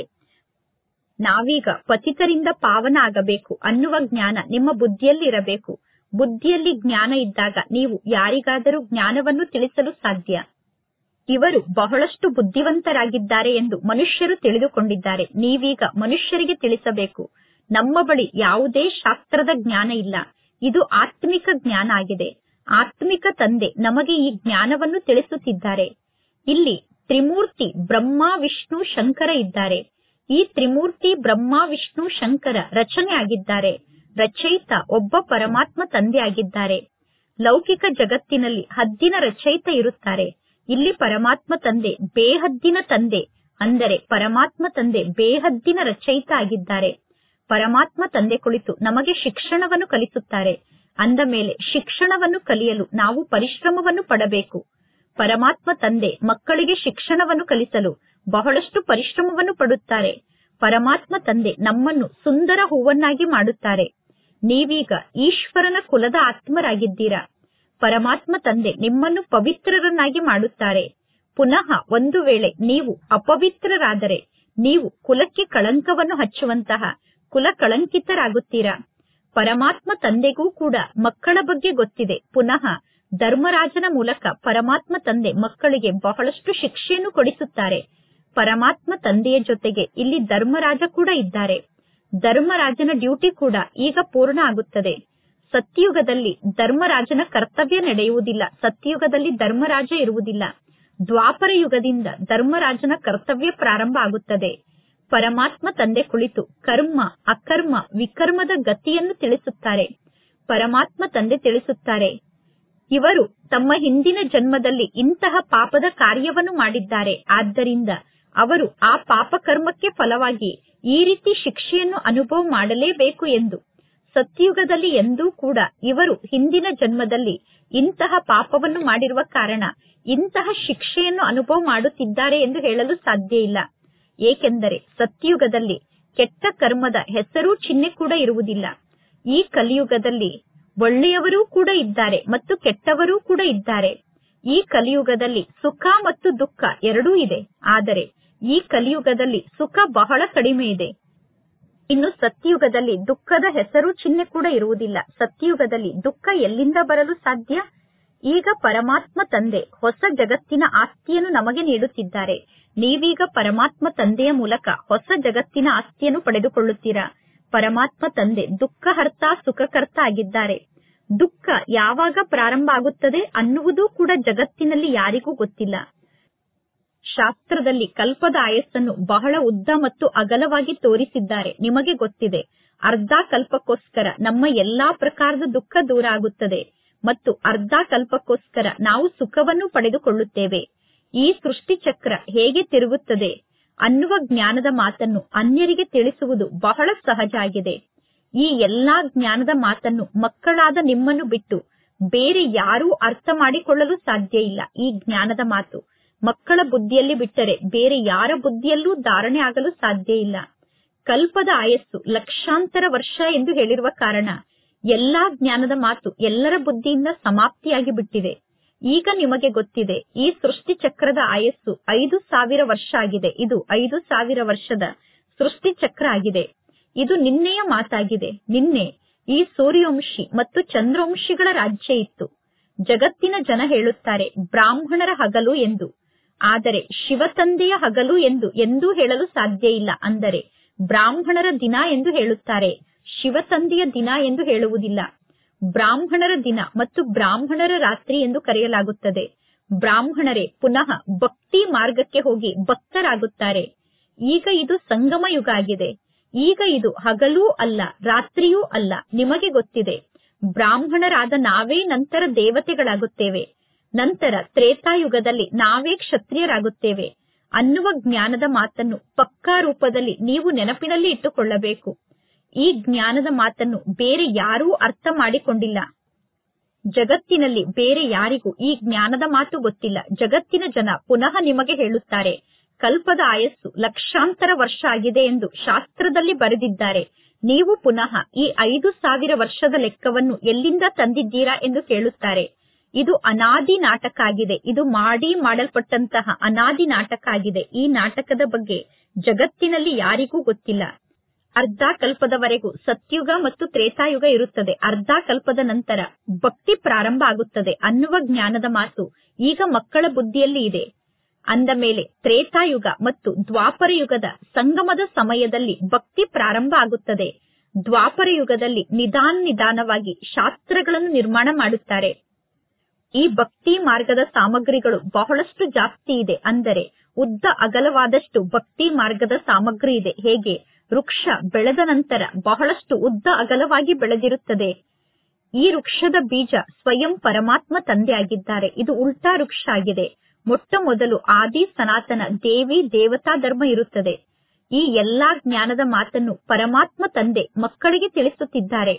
ನಾವೀಗ ಪತಿತರಿಂದ ಪಾವನ ಆಗಬೇಕು ಅನ್ನುವ ಜ್ಞಾನ ನಿಮ್ಮ ಬುದ್ಧಿಯಲ್ಲಿ ಇರಬೇಕು ಬುದ್ಧಿಯಲ್ಲಿ ಜ್ಞಾನ ಇದ್ದಾಗ ನೀವು ಯಾರಿಗಾದರೂ ಜ್ಞಾನವನ್ನು ತಿಳಿಸಲು ಸಾಧ್ಯ ಇವರು ಬಹಳಷ್ಟು ಬುದ್ಧಿವಂತರಾಗಿದ್ದಾರೆ ಎಂದು ಮನುಷ್ಯರು ತಿಳಿದುಕೊಂಡಿದ್ದಾರೆ ನೀವೀಗ ಮನುಷ್ಯರಿಗೆ ತಿಳಿಸಬೇಕು ನಮ್ಮ ಬಳಿ ಯಾವುದೇ ಶಾಸ್ತ್ರದ ಜ್ಞಾನ ಇಲ್ಲ ಇದು ಆತ್ಮಿಕ ಜ್ಞಾನ ಆಗಿದೆ ಆತ್ಮಿಕ ತಂದೆ ನಮಗೆ ಈ ಜ್ಞಾನವನ್ನು ತಿಳಿಸುತ್ತಿದ್ದಾರೆ ಇಲ್ಲಿ ತ್ರಿಮೂರ್ತಿ ಬ್ರಹ್ಮ ವಿಷ್ಣು ಶಂಕರ ಇದ್ದಾರೆ ಈ ತ್ರಿಮೂರ್ತಿ ಬ್ರಹ್ಮ ವಿಷ್ಣು ಶಂಕರ ರಚನೆ ಆಗಿದ್ದಾರೆ ರಚಯಿತ ಒಬ್ಬ ಪರಮಾತ್ಮ ತಂದೆ ಆಗಿದ್ದಾರೆ ಲೌಕಿಕ ಜಗತ್ತಿನಲ್ಲಿ ಹದ್ದಿನ ರಚಯಿತ ಇರುತ್ತಾರೆ ಇಲ್ಲಿ ಪರಮಾತ್ಮ ತಂದೆ ಬೇಹದ್ದಿನ ತಂದೆ ಅಂದರೆ ಪರಮಾತ್ಮ ತಂದೆ ಬೇಹದ್ದಿನ ರಚಯಿತ ಆಗಿದ್ದಾರೆ ಪರಮಾತ್ಮ ತಂದೆ ಕುಳಿತು ನಮಗೆ ಶಿಕ್ಷಣವನ್ನು ಕಲಿಸುತ್ತಾರೆ ಅಂದ ಮೇಲೆ ಶಿಕ್ಷಣವನ್ನು ಕಲಿಯಲು ನಾವು ಪರಿಶ್ರಮವನ್ನು ಪಡಬೇಕು ಪರಮಾತ್ಮ ತಂದೆ ಮಕ್ಕಳಿಗೆ ಶಿಕ್ಷಣವನ್ನು ಕಲಿಸಲು ಬಹಳಷ್ಟು ಪರಿಶ್ರಮವನ್ನು ಪಡುತ್ತಾರೆ ಪರಮಾತ್ಮ ತಂದೆ ನಮ್ಮನ್ನು ಸುಂದರ ಹೂವನ್ನಾಗಿ ಮಾಡುತ್ತಾರೆ ನೀವೀಗ ಈಶ್ವರನ ಕುಲದ ಆತ್ಮರಾಗಿದ್ದೀರಾ ಪರಮಾತ್ಮ ತಂದೆ ನಿಮ್ಮನ್ನು ಪವಿತ್ರರನ್ನಾಗಿ ಮಾಡುತ್ತಾರೆ ಪುನಃ ಒಂದು ವೇಳೆ ನೀವು ಅಪವಿತ್ರರಾದರೆ ನೀವು ಕುಲಕ್ಕೆ ಕಳಂಕವನ್ನು ಹಚ್ಚುವಂತಹ ಕುಲ ಕಳಂಕಿತರಾಗುತ್ತೀರಾ ಪರಮಾತ್ಮ ತಂದೆಗೂ ಕೂಡ ಮಕ್ಕಳ ಬಗ್ಗೆ ಗೊತ್ತಿದೆ ಪುನಃ ಧರ್ಮರಾಜನ ಮೂಲಕ ಪರಮಾತ್ಮ ತಂದೆ ಮಕ್ಕಳಿಗೆ ಬಹಳಷ್ಟು ಶಿಕ್ಷೆಯನ್ನು ಕೊಡಿಸುತ್ತಾರೆ ಪರಮಾತ್ಮ ತಂದೆಯ ಜೊತೆಗೆ ಇಲ್ಲಿ ಧರ್ಮರಾಜ ಕೂಡ ಇದ್ದಾರೆ ಧರ್ಮರಾಜನ ಡ್ಯೂಟಿ ಕೂಡ ಈಗ ಪೂರ್ಣ ಆಗುತ್ತದೆ ಸತ್ಯಯುಗದಲ್ಲಿ ಧರ್ಮರಾಜನ ಕರ್ತವ್ಯ ನಡೆಯುವುದಿಲ್ಲ ಸತ್ಯಯುಗದಲ್ಲಿ ಧರ್ಮರಾಜ ಇರುವುದಿಲ್ಲ ದ್ವಾಪರ ಯುಗದಿಂದ ಧರ್ಮರಾಜನ ಕರ್ತವ್ಯ ಪ್ರಾರಂಭ ಆಗುತ್ತದೆ ಪರಮಾತ್ಮ ತಂದೆ ಕುಳಿತು ಕರ್ಮ ಅಕರ್ಮ ವಿಕರ್ಮದ ಗತಿಯನ್ನು ತಿಳಿಸುತ್ತಾರೆ ಪರಮಾತ್ಮ ತಂದೆ ತಿಳಿಸುತ್ತಾರೆ ಇವರು ತಮ್ಮ ಹಿಂದಿನ ಜನ್ಮದಲ್ಲಿ ಇಂತಹ ಪಾಪದ ಕಾರ್ಯವನ್ನು ಮಾಡಿದ್ದಾರೆ ಆದ್ದರಿಂದ ಅವರು ಆ ಪಾಪ ಕರ್ಮಕ್ಕೆ ಫಲವಾಗಿ ಈ ರೀತಿ ಶಿಕ್ಷೆಯನ್ನು ಅನುಭವ ಮಾಡಲೇಬೇಕು ಎಂದು ಸತ್ಯಯುಗದಲ್ಲಿ ಎಂದೂ ಕೂಡ ಇವರು ಹಿಂದಿನ ಜನ್ಮದಲ್ಲಿ ಇಂತಹ ಪಾಪವನ್ನು ಮಾಡಿರುವ ಕಾರಣ ಇಂತಹ ಶಿಕ್ಷೆಯನ್ನು ಅನುಭವ ಮಾಡುತ್ತಿದ್ದಾರೆ ಎಂದು ಹೇಳಲು ಸಾಧ್ಯ ಇಲ್ಲ ಏಕೆಂದರೆ ಸತ್ಯಯುಗದಲ್ಲಿ ಕೆಟ್ಟ ಕರ್ಮದ ಹೆಸರು ಚಿಹ್ನೆ ಕೂಡ ಇರುವುದಿಲ್ಲ ಈ ಕಲಿಯುಗದಲ್ಲಿ ಒಳ್ಳೆಯವರೂ ಕೂಡ ಇದ್ದಾರೆ ಮತ್ತು ಕೆಟ್ಟವರೂ ಕೂಡ ಇದ್ದಾರೆ ಈ ಕಲಿಯುಗದಲ್ಲಿ ಸುಖ ಮತ್ತು ದುಃಖ ಎರಡೂ ಇದೆ ಆದರೆ ಈ ಕಲಿಯುಗದಲ್ಲಿ ಸುಖ ಬಹಳ ಕಡಿಮೆ ಇದೆ ಇನ್ನು ಸತ್ಯಯುಗದಲ್ಲಿ ದುಃಖದ ಹೆಸರು ಚಿಹ್ನೆ ಕೂಡ ಇರುವುದಿಲ್ಲ ಸತ್ಯಯುಗದಲ್ಲಿ ದುಃಖ ಎಲ್ಲಿಂದ ಬರಲು ಸಾಧ್ಯ ಈಗ ಪರಮಾತ್ಮ ತಂದೆ ಹೊಸ ಜಗತ್ತಿನ ಆಸ್ತಿಯನ್ನು ನಮಗೆ ನೀಡುತ್ತಿದ್ದಾರೆ ನೀವೀಗ ಪರಮಾತ್ಮ ತಂದೆಯ ಮೂಲಕ ಹೊಸ ಜಗತ್ತಿನ ಆಸ್ತಿಯನ್ನು ಪಡೆದುಕೊಳ್ಳುತ್ತೀರಾ ಪರಮಾತ್ಮ ತಂದೆ ದುಃಖಹರ್ತ ಸುಖಕರ್ತ ಆಗಿದ್ದಾರೆ ದುಃಖ ಯಾವಾಗ ಪ್ರಾರಂಭ ಆಗುತ್ತದೆ ಅನ್ನುವುದು ಕೂಡ ಜಗತ್ತಿನಲ್ಲಿ ಯಾರಿಗೂ ಗೊತ್ತಿಲ್ಲ ಶಾಸ್ತ್ರದಲ್ಲಿ ಕಲ್ಪದ ಆಯಸ್ಸನ್ನು ಬಹಳ ಉದ್ದ ಮತ್ತು ಅಗಲವಾಗಿ ತೋರಿಸಿದ್ದಾರೆ ನಿಮಗೆ ಗೊತ್ತಿದೆ ಅರ್ಧ ಕಲ್ಪಕ್ಕೋಸ್ಕರ ನಮ್ಮ ಎಲ್ಲಾ ಪ್ರಕಾರದ ದುಃಖ ದೂರ ಆಗುತ್ತದೆ ಮತ್ತು ಅರ್ಧ ಕಲ್ಪಕ್ಕೋಸ್ಕರ ನಾವು ಸುಖವನ್ನು ಪಡೆದುಕೊಳ್ಳುತ್ತೇವೆ ಈ ಸೃಷ್ಟಿ ಚಕ್ರ ಹೇಗೆ ತಿರುಗುತ್ತದೆ ಅನ್ನುವ ಜ್ಞಾನದ ಮಾತನ್ನು ಅನ್ಯರಿಗೆ ತಿಳಿಸುವುದು ಬಹಳ ಸಹಜ ಆಗಿದೆ ಈ ಎಲ್ಲಾ ಜ್ಞಾನದ ಮಾತನ್ನು ಮಕ್ಕಳಾದ ನಿಮ್ಮನ್ನು ಬಿಟ್ಟು ಬೇರೆ ಯಾರೂ ಅರ್ಥ ಮಾಡಿಕೊಳ್ಳಲು ಸಾಧ್ಯ ಇಲ್ಲ ಈ ಜ್ಞಾನದ ಮಾತು ಮಕ್ಕಳ ಬುದ್ಧಿಯಲ್ಲಿ ಬಿಟ್ಟರೆ ಬೇರೆ ಯಾರ ಬುದ್ಧಿಯಲ್ಲೂ ಧಾರಣೆ ಆಗಲು ಸಾಧ್ಯ ಇಲ್ಲ ಕಲ್ಪದ ಆಯಸ್ಸು ಲಕ್ಷಾಂತರ ವರ್ಷ ಎಂದು ಹೇಳಿರುವ ಕಾರಣ ಎಲ್ಲಾ ಜ್ಞಾನದ ಮಾತು ಎಲ್ಲರ ಬುದ್ಧಿಯಿಂದ ಸಮಾಪ್ತಿಯಾಗಿ ಬಿಟ್ಟಿದೆ ಈಗ ನಿಮಗೆ ಗೊತ್ತಿದೆ ಈ ಸೃಷ್ಟಿ ಚಕ್ರದ ಆಯಸ್ಸು ಐದು ಸಾವಿರ ವರ್ಷ ಆಗಿದೆ ಇದು ಐದು ಸಾವಿರ ವರ್ಷದ ಸೃಷ್ಟಿ ಚಕ್ರ ಆಗಿದೆ ಇದು ನಿನ್ನೆಯ ಮಾತಾಗಿದೆ ನಿನ್ನೆ ಈ ಸೂರ್ಯವಂಶಿ ಮತ್ತು ಚಂದ್ರವಂಶಿಗಳ ರಾಜ್ಯ ಇತ್ತು ಜಗತ್ತಿನ ಜನ ಹೇಳುತ್ತಾರೆ ಬ್ರಾಹ್ಮಣರ ಹಗಲು ಎಂದು ಆದರೆ ಶಿವತಂದೆಯ ಹಗಲು ಎಂದು ಎಂದೂ ಹೇಳಲು ಸಾಧ್ಯ ಇಲ್ಲ ಅಂದರೆ ಬ್ರಾಹ್ಮಣರ ದಿನ ಎಂದು ಹೇಳುತ್ತಾರೆ ಶಿವತಂದೆಯ ದಿನ ಎಂದು ಹೇಳುವುದಿಲ್ಲ ಬ್ರಾಹ್ಮಣರ ದಿನ ಮತ್ತು ಬ್ರಾಹ್ಮಣರ ರಾತ್ರಿ ಎಂದು ಕರೆಯಲಾಗುತ್ತದೆ ಬ್ರಾಹ್ಮಣರೇ ಪುನಃ ಭಕ್ತಿ ಮಾರ್ಗಕ್ಕೆ ಹೋಗಿ ಭಕ್ತರಾಗುತ್ತಾರೆ ಈಗ ಇದು ಸಂಗಮ ಯುಗ ಆಗಿದೆ ಈಗ ಇದು ಹಗಲೂ ಅಲ್ಲ ರಾತ್ರಿಯೂ ಅಲ್ಲ ನಿಮಗೆ ಗೊತ್ತಿದೆ ಬ್ರಾಹ್ಮಣರಾದ ನಾವೇ ನಂತರ ದೇವತೆಗಳಾಗುತ್ತೇವೆ ನಂತರ ತ್ರೇತಾಯುಗದಲ್ಲಿ ನಾವೇ ಕ್ಷತ್ರಿಯರಾಗುತ್ತೇವೆ ಅನ್ನುವ ಜ್ಞಾನದ ಮಾತನ್ನು ಪಕ್ಕಾ ರೂಪದಲ್ಲಿ ನೀವು ನೆನಪಿನಲ್ಲಿ ಇಟ್ಟುಕೊಳ್ಳಬೇಕು ಈ ಜ್ಞಾನದ ಮಾತನ್ನು ಬೇರೆ ಯಾರೂ ಅರ್ಥ ಮಾಡಿಕೊಂಡಿಲ್ಲ ಜಗತ್ತಿನಲ್ಲಿ ಬೇರೆ ಯಾರಿಗೂ ಈ ಜ್ಞಾನದ ಮಾತು ಗೊತ್ತಿಲ್ಲ ಜಗತ್ತಿನ ಜನ ಪುನಃ ನಿಮಗೆ ಹೇಳುತ್ತಾರೆ ಕಲ್ಪದ ಆಯಸ್ಸು ಲಕ್ಷಾಂತರ ವರ್ಷ ಆಗಿದೆ ಎಂದು ಶಾಸ್ತ್ರದಲ್ಲಿ ಬರೆದಿದ್ದಾರೆ ನೀವು ಪುನಃ ಈ ಐದು ಸಾವಿರ ವರ್ಷದ ಲೆಕ್ಕವನ್ನು ಎಲ್ಲಿಂದ ತಂದಿದ್ದೀರಾ ಎಂದು ಕೇಳುತ್ತಾರೆ ಇದು ಅನಾದಿ ನಾಟಕ ಆಗಿದೆ ಇದು ಮಾಡಿ ಮಾಡಲ್ಪಟ್ಟಂತಹ ಅನಾದಿ ನಾಟಕ ಆಗಿದೆ ಈ ನಾಟಕದ ಬಗ್ಗೆ ಜಗತ್ತಿನಲ್ಲಿ ಯಾರಿಗೂ ಗೊತ್ತಿಲ್ಲ ಅರ್ಧ ಕಲ್ಪದವರೆಗೂ ಸತ್ಯುಗ ಮತ್ತು ತ್ರೇತಾಯುಗ ಇರುತ್ತದೆ ಅರ್ಧ ಕಲ್ಪದ ನಂತರ ಭಕ್ತಿ ಪ್ರಾರಂಭ ಆಗುತ್ತದೆ ಅನ್ನುವ ಜ್ಞಾನದ ಮಾತು ಈಗ ಮಕ್ಕಳ ಬುದ್ಧಿಯಲ್ಲಿ ಇದೆ ಅಂದ ಮೇಲೆ ತ್ರೇತಾಯುಗ ಮತ್ತು ದ್ವಾಪರ ಯುಗದ ಸಂಗಮದ ಸಮಯದಲ್ಲಿ ಭಕ್ತಿ ಪ್ರಾರಂಭ ಆಗುತ್ತದೆ ದ್ವಾಪರ ಯುಗದಲ್ಲಿ ನಿಧಾನ ನಿಧಾನವಾಗಿ ಶಾಸ್ತ್ರಗಳನ್ನು ನಿರ್ಮಾಣ ಮಾಡುತ್ತಾರೆ ಈ ಭಕ್ತಿ ಮಾರ್ಗದ ಸಾಮಗ್ರಿಗಳು ಬಹಳಷ್ಟು ಜಾಸ್ತಿ ಇದೆ ಅಂದರೆ ಉದ್ದ ಅಗಲವಾದಷ್ಟು ಭಕ್ತಿ ಮಾರ್ಗದ ಸಾಮಗ್ರಿ ಇದೆ ಹೇಗೆ ವೃಕ್ಷ ಬೆಳೆದ ನಂತರ ಬಹಳಷ್ಟು ಉದ್ದ ಅಗಲವಾಗಿ ಬೆಳೆದಿರುತ್ತದೆ ಈ ವೃಕ್ಷದ ಬೀಜ ಸ್ವಯಂ ಪರಮಾತ್ಮ ತಂದೆ ಆಗಿದ್ದಾರೆ ಇದು ಉಲ್ಟಾ ವೃಕ್ಷ ಆಗಿದೆ ಮೊಟ್ಟ ಮೊದಲು ಆದಿ ಸನಾತನ ದೇವಿ ದೇವತಾ ಧರ್ಮ ಇರುತ್ತದೆ ಈ ಎಲ್ಲಾ ಜ್ಞಾನದ ಮಾತನ್ನು ಪರಮಾತ್ಮ ತಂದೆ ಮಕ್ಕಳಿಗೆ ತಿಳಿಸುತ್ತಿದ್ದಾರೆ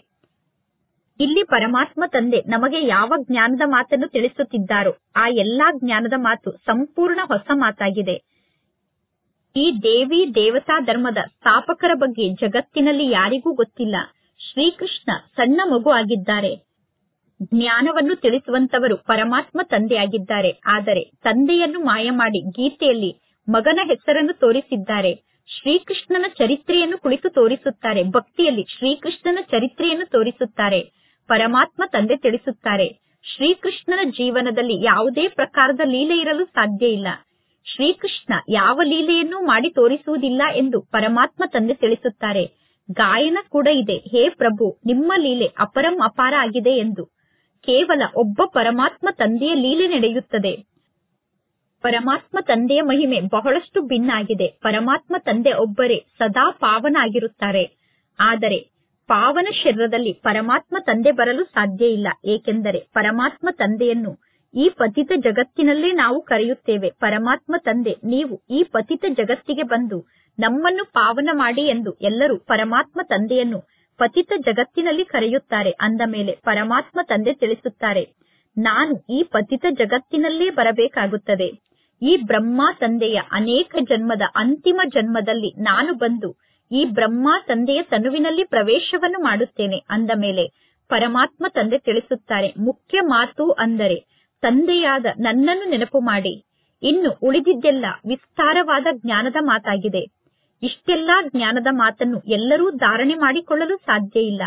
ಇಲ್ಲಿ ಪರಮಾತ್ಮ ತಂದೆ ನಮಗೆ ಯಾವ ಜ್ಞಾನದ ಮಾತನ್ನು ತಿಳಿಸುತ್ತಿದ್ದಾರೋ ಆ ಎಲ್ಲಾ ಜ್ಞಾನದ ಮಾತು ಸಂಪೂರ್ಣ ಹೊಸ ಮಾತಾಗಿದೆ ಈ ದೇವಿ ದೇವತಾ ಧರ್ಮದ ಸ್ಥಾಪಕರ ಬಗ್ಗೆ ಜಗತ್ತಿನಲ್ಲಿ ಯಾರಿಗೂ ಗೊತ್ತಿಲ್ಲ ಶ್ರೀಕೃಷ್ಣ ಸಣ್ಣ ಮಗು ಆಗಿದ್ದಾರೆ ಜ್ಞಾನವನ್ನು ತಿಳಿಸುವಂತವರು ಪರಮಾತ್ಮ ತಂದೆಯಾಗಿದ್ದಾರೆ ಆದರೆ ತಂದೆಯನ್ನು ಮಾಯ ಮಾಡಿ ಗೀತೆಯಲ್ಲಿ ಮಗನ ಹೆಸರನ್ನು ತೋರಿಸಿದ್ದಾರೆ ಶ್ರೀಕೃಷ್ಣನ ಚರಿತ್ರೆಯನ್ನು ಕುಳಿತು ತೋರಿಸುತ್ತಾರೆ ಭಕ್ತಿಯಲ್ಲಿ ಶ್ರೀಕೃಷ್ಣನ ಚರಿತ್ರೆಯನ್ನು ತೋರಿಸುತ್ತಾರೆ ಪರಮಾತ್ಮ ತಂದೆ ತಿಳಿಸುತ್ತಾರೆ ಶ್ರೀಕೃಷ್ಣನ ಜೀವನದಲ್ಲಿ ಯಾವುದೇ ಪ್ರಕಾರದ ಲೀಲೆ ಇರಲು ಸಾಧ್ಯ ಇಲ್ಲ ಶ್ರೀಕೃಷ್ಣ ಯಾವ ಲೀಲೆಯನ್ನೂ ಮಾಡಿ ತೋರಿಸುವುದಿಲ್ಲ ಎಂದು ಪರಮಾತ್ಮ ತಂದೆ ತಿಳಿಸುತ್ತಾರೆ ಗಾಯನ ಕೂಡ ಇದೆ ಹೇ ಪ್ರಭು ನಿಮ್ಮ ಲೀಲೆ ಅಪರಂ ಅಪಾರ ಆಗಿದೆ ಎಂದು ಕೇವಲ ಒಬ್ಬ ಪರಮಾತ್ಮ ತಂದೆಯ ಲೀಲೆ ನಡೆಯುತ್ತದೆ ಪರಮಾತ್ಮ ತಂದೆಯ ಮಹಿಮೆ ಬಹಳಷ್ಟು ಭಿನ್ನ ಆಗಿದೆ ಪರಮಾತ್ಮ ತಂದೆ ಒಬ್ಬರೇ ಸದಾ ಪಾವನ ಆಗಿರುತ್ತಾರೆ ಆದರೆ ಪಾವನ ಶರೀರದಲ್ಲಿ ಪರಮಾತ್ಮ ತಂದೆ ಬರಲು ಸಾಧ್ಯ ಇಲ್ಲ ಏಕೆಂದರೆ ಪರಮಾತ್ಮ ತಂದೆಯನ್ನು ಈ ಪತಿತ ಜಗತ್ತಿನಲ್ಲೇ ನಾವು ಕರೆಯುತ್ತೇವೆ ಪರಮಾತ್ಮ ತಂದೆ ನೀವು ಈ ಪತಿತ ಜಗತ್ತಿಗೆ ಬಂದು ನಮ್ಮನ್ನು ಪಾವನ ಮಾಡಿ ಎಂದು ಎಲ್ಲರೂ ಪರಮಾತ್ಮ ತಂದೆಯನ್ನು ಪತಿತ ಜಗತ್ತಿನಲ್ಲಿ ಕರೆಯುತ್ತಾರೆ ಅಂದ ಮೇಲೆ ಪರಮಾತ್ಮ ತಂದೆ ತಿಳಿಸುತ್ತಾರೆ ನಾನು ಈ ಪತಿತ ಜಗತ್ತಿನಲ್ಲೇ ಬರಬೇಕಾಗುತ್ತದೆ ಈ ಬ್ರಹ್ಮ ತಂದೆಯ ಅನೇಕ ಜನ್ಮದ ಅಂತಿಮ ಜನ್ಮದಲ್ಲಿ ನಾನು ಬಂದು ಈ ಬ್ರಹ್ಮ ತಂದೆಯ ತನುವಿನಲ್ಲಿ ಪ್ರವೇಶವನ್ನು ಮಾಡುತ್ತೇನೆ ಅಂದ ಮೇಲೆ ಪರಮಾತ್ಮ ತಂದೆ ತಿಳಿಸುತ್ತಾರೆ ಮುಖ್ಯ ಮಾತು ಅಂದರೆ ತಂದೆಯಾದ ನನ್ನನ್ನು ನೆನಪು ಮಾಡಿ ಇನ್ನು ಉಳಿದಿದ್ದೆಲ್ಲ ವಿಸ್ತಾರವಾದ ಜ್ಞಾನದ ಮಾತಾಗಿದೆ ಇಷ್ಟೆಲ್ಲಾ ಜ್ಞಾನದ ಮಾತನ್ನು ಎಲ್ಲರೂ ಧಾರಣೆ ಮಾಡಿಕೊಳ್ಳಲು ಸಾಧ್ಯ ಇಲ್ಲ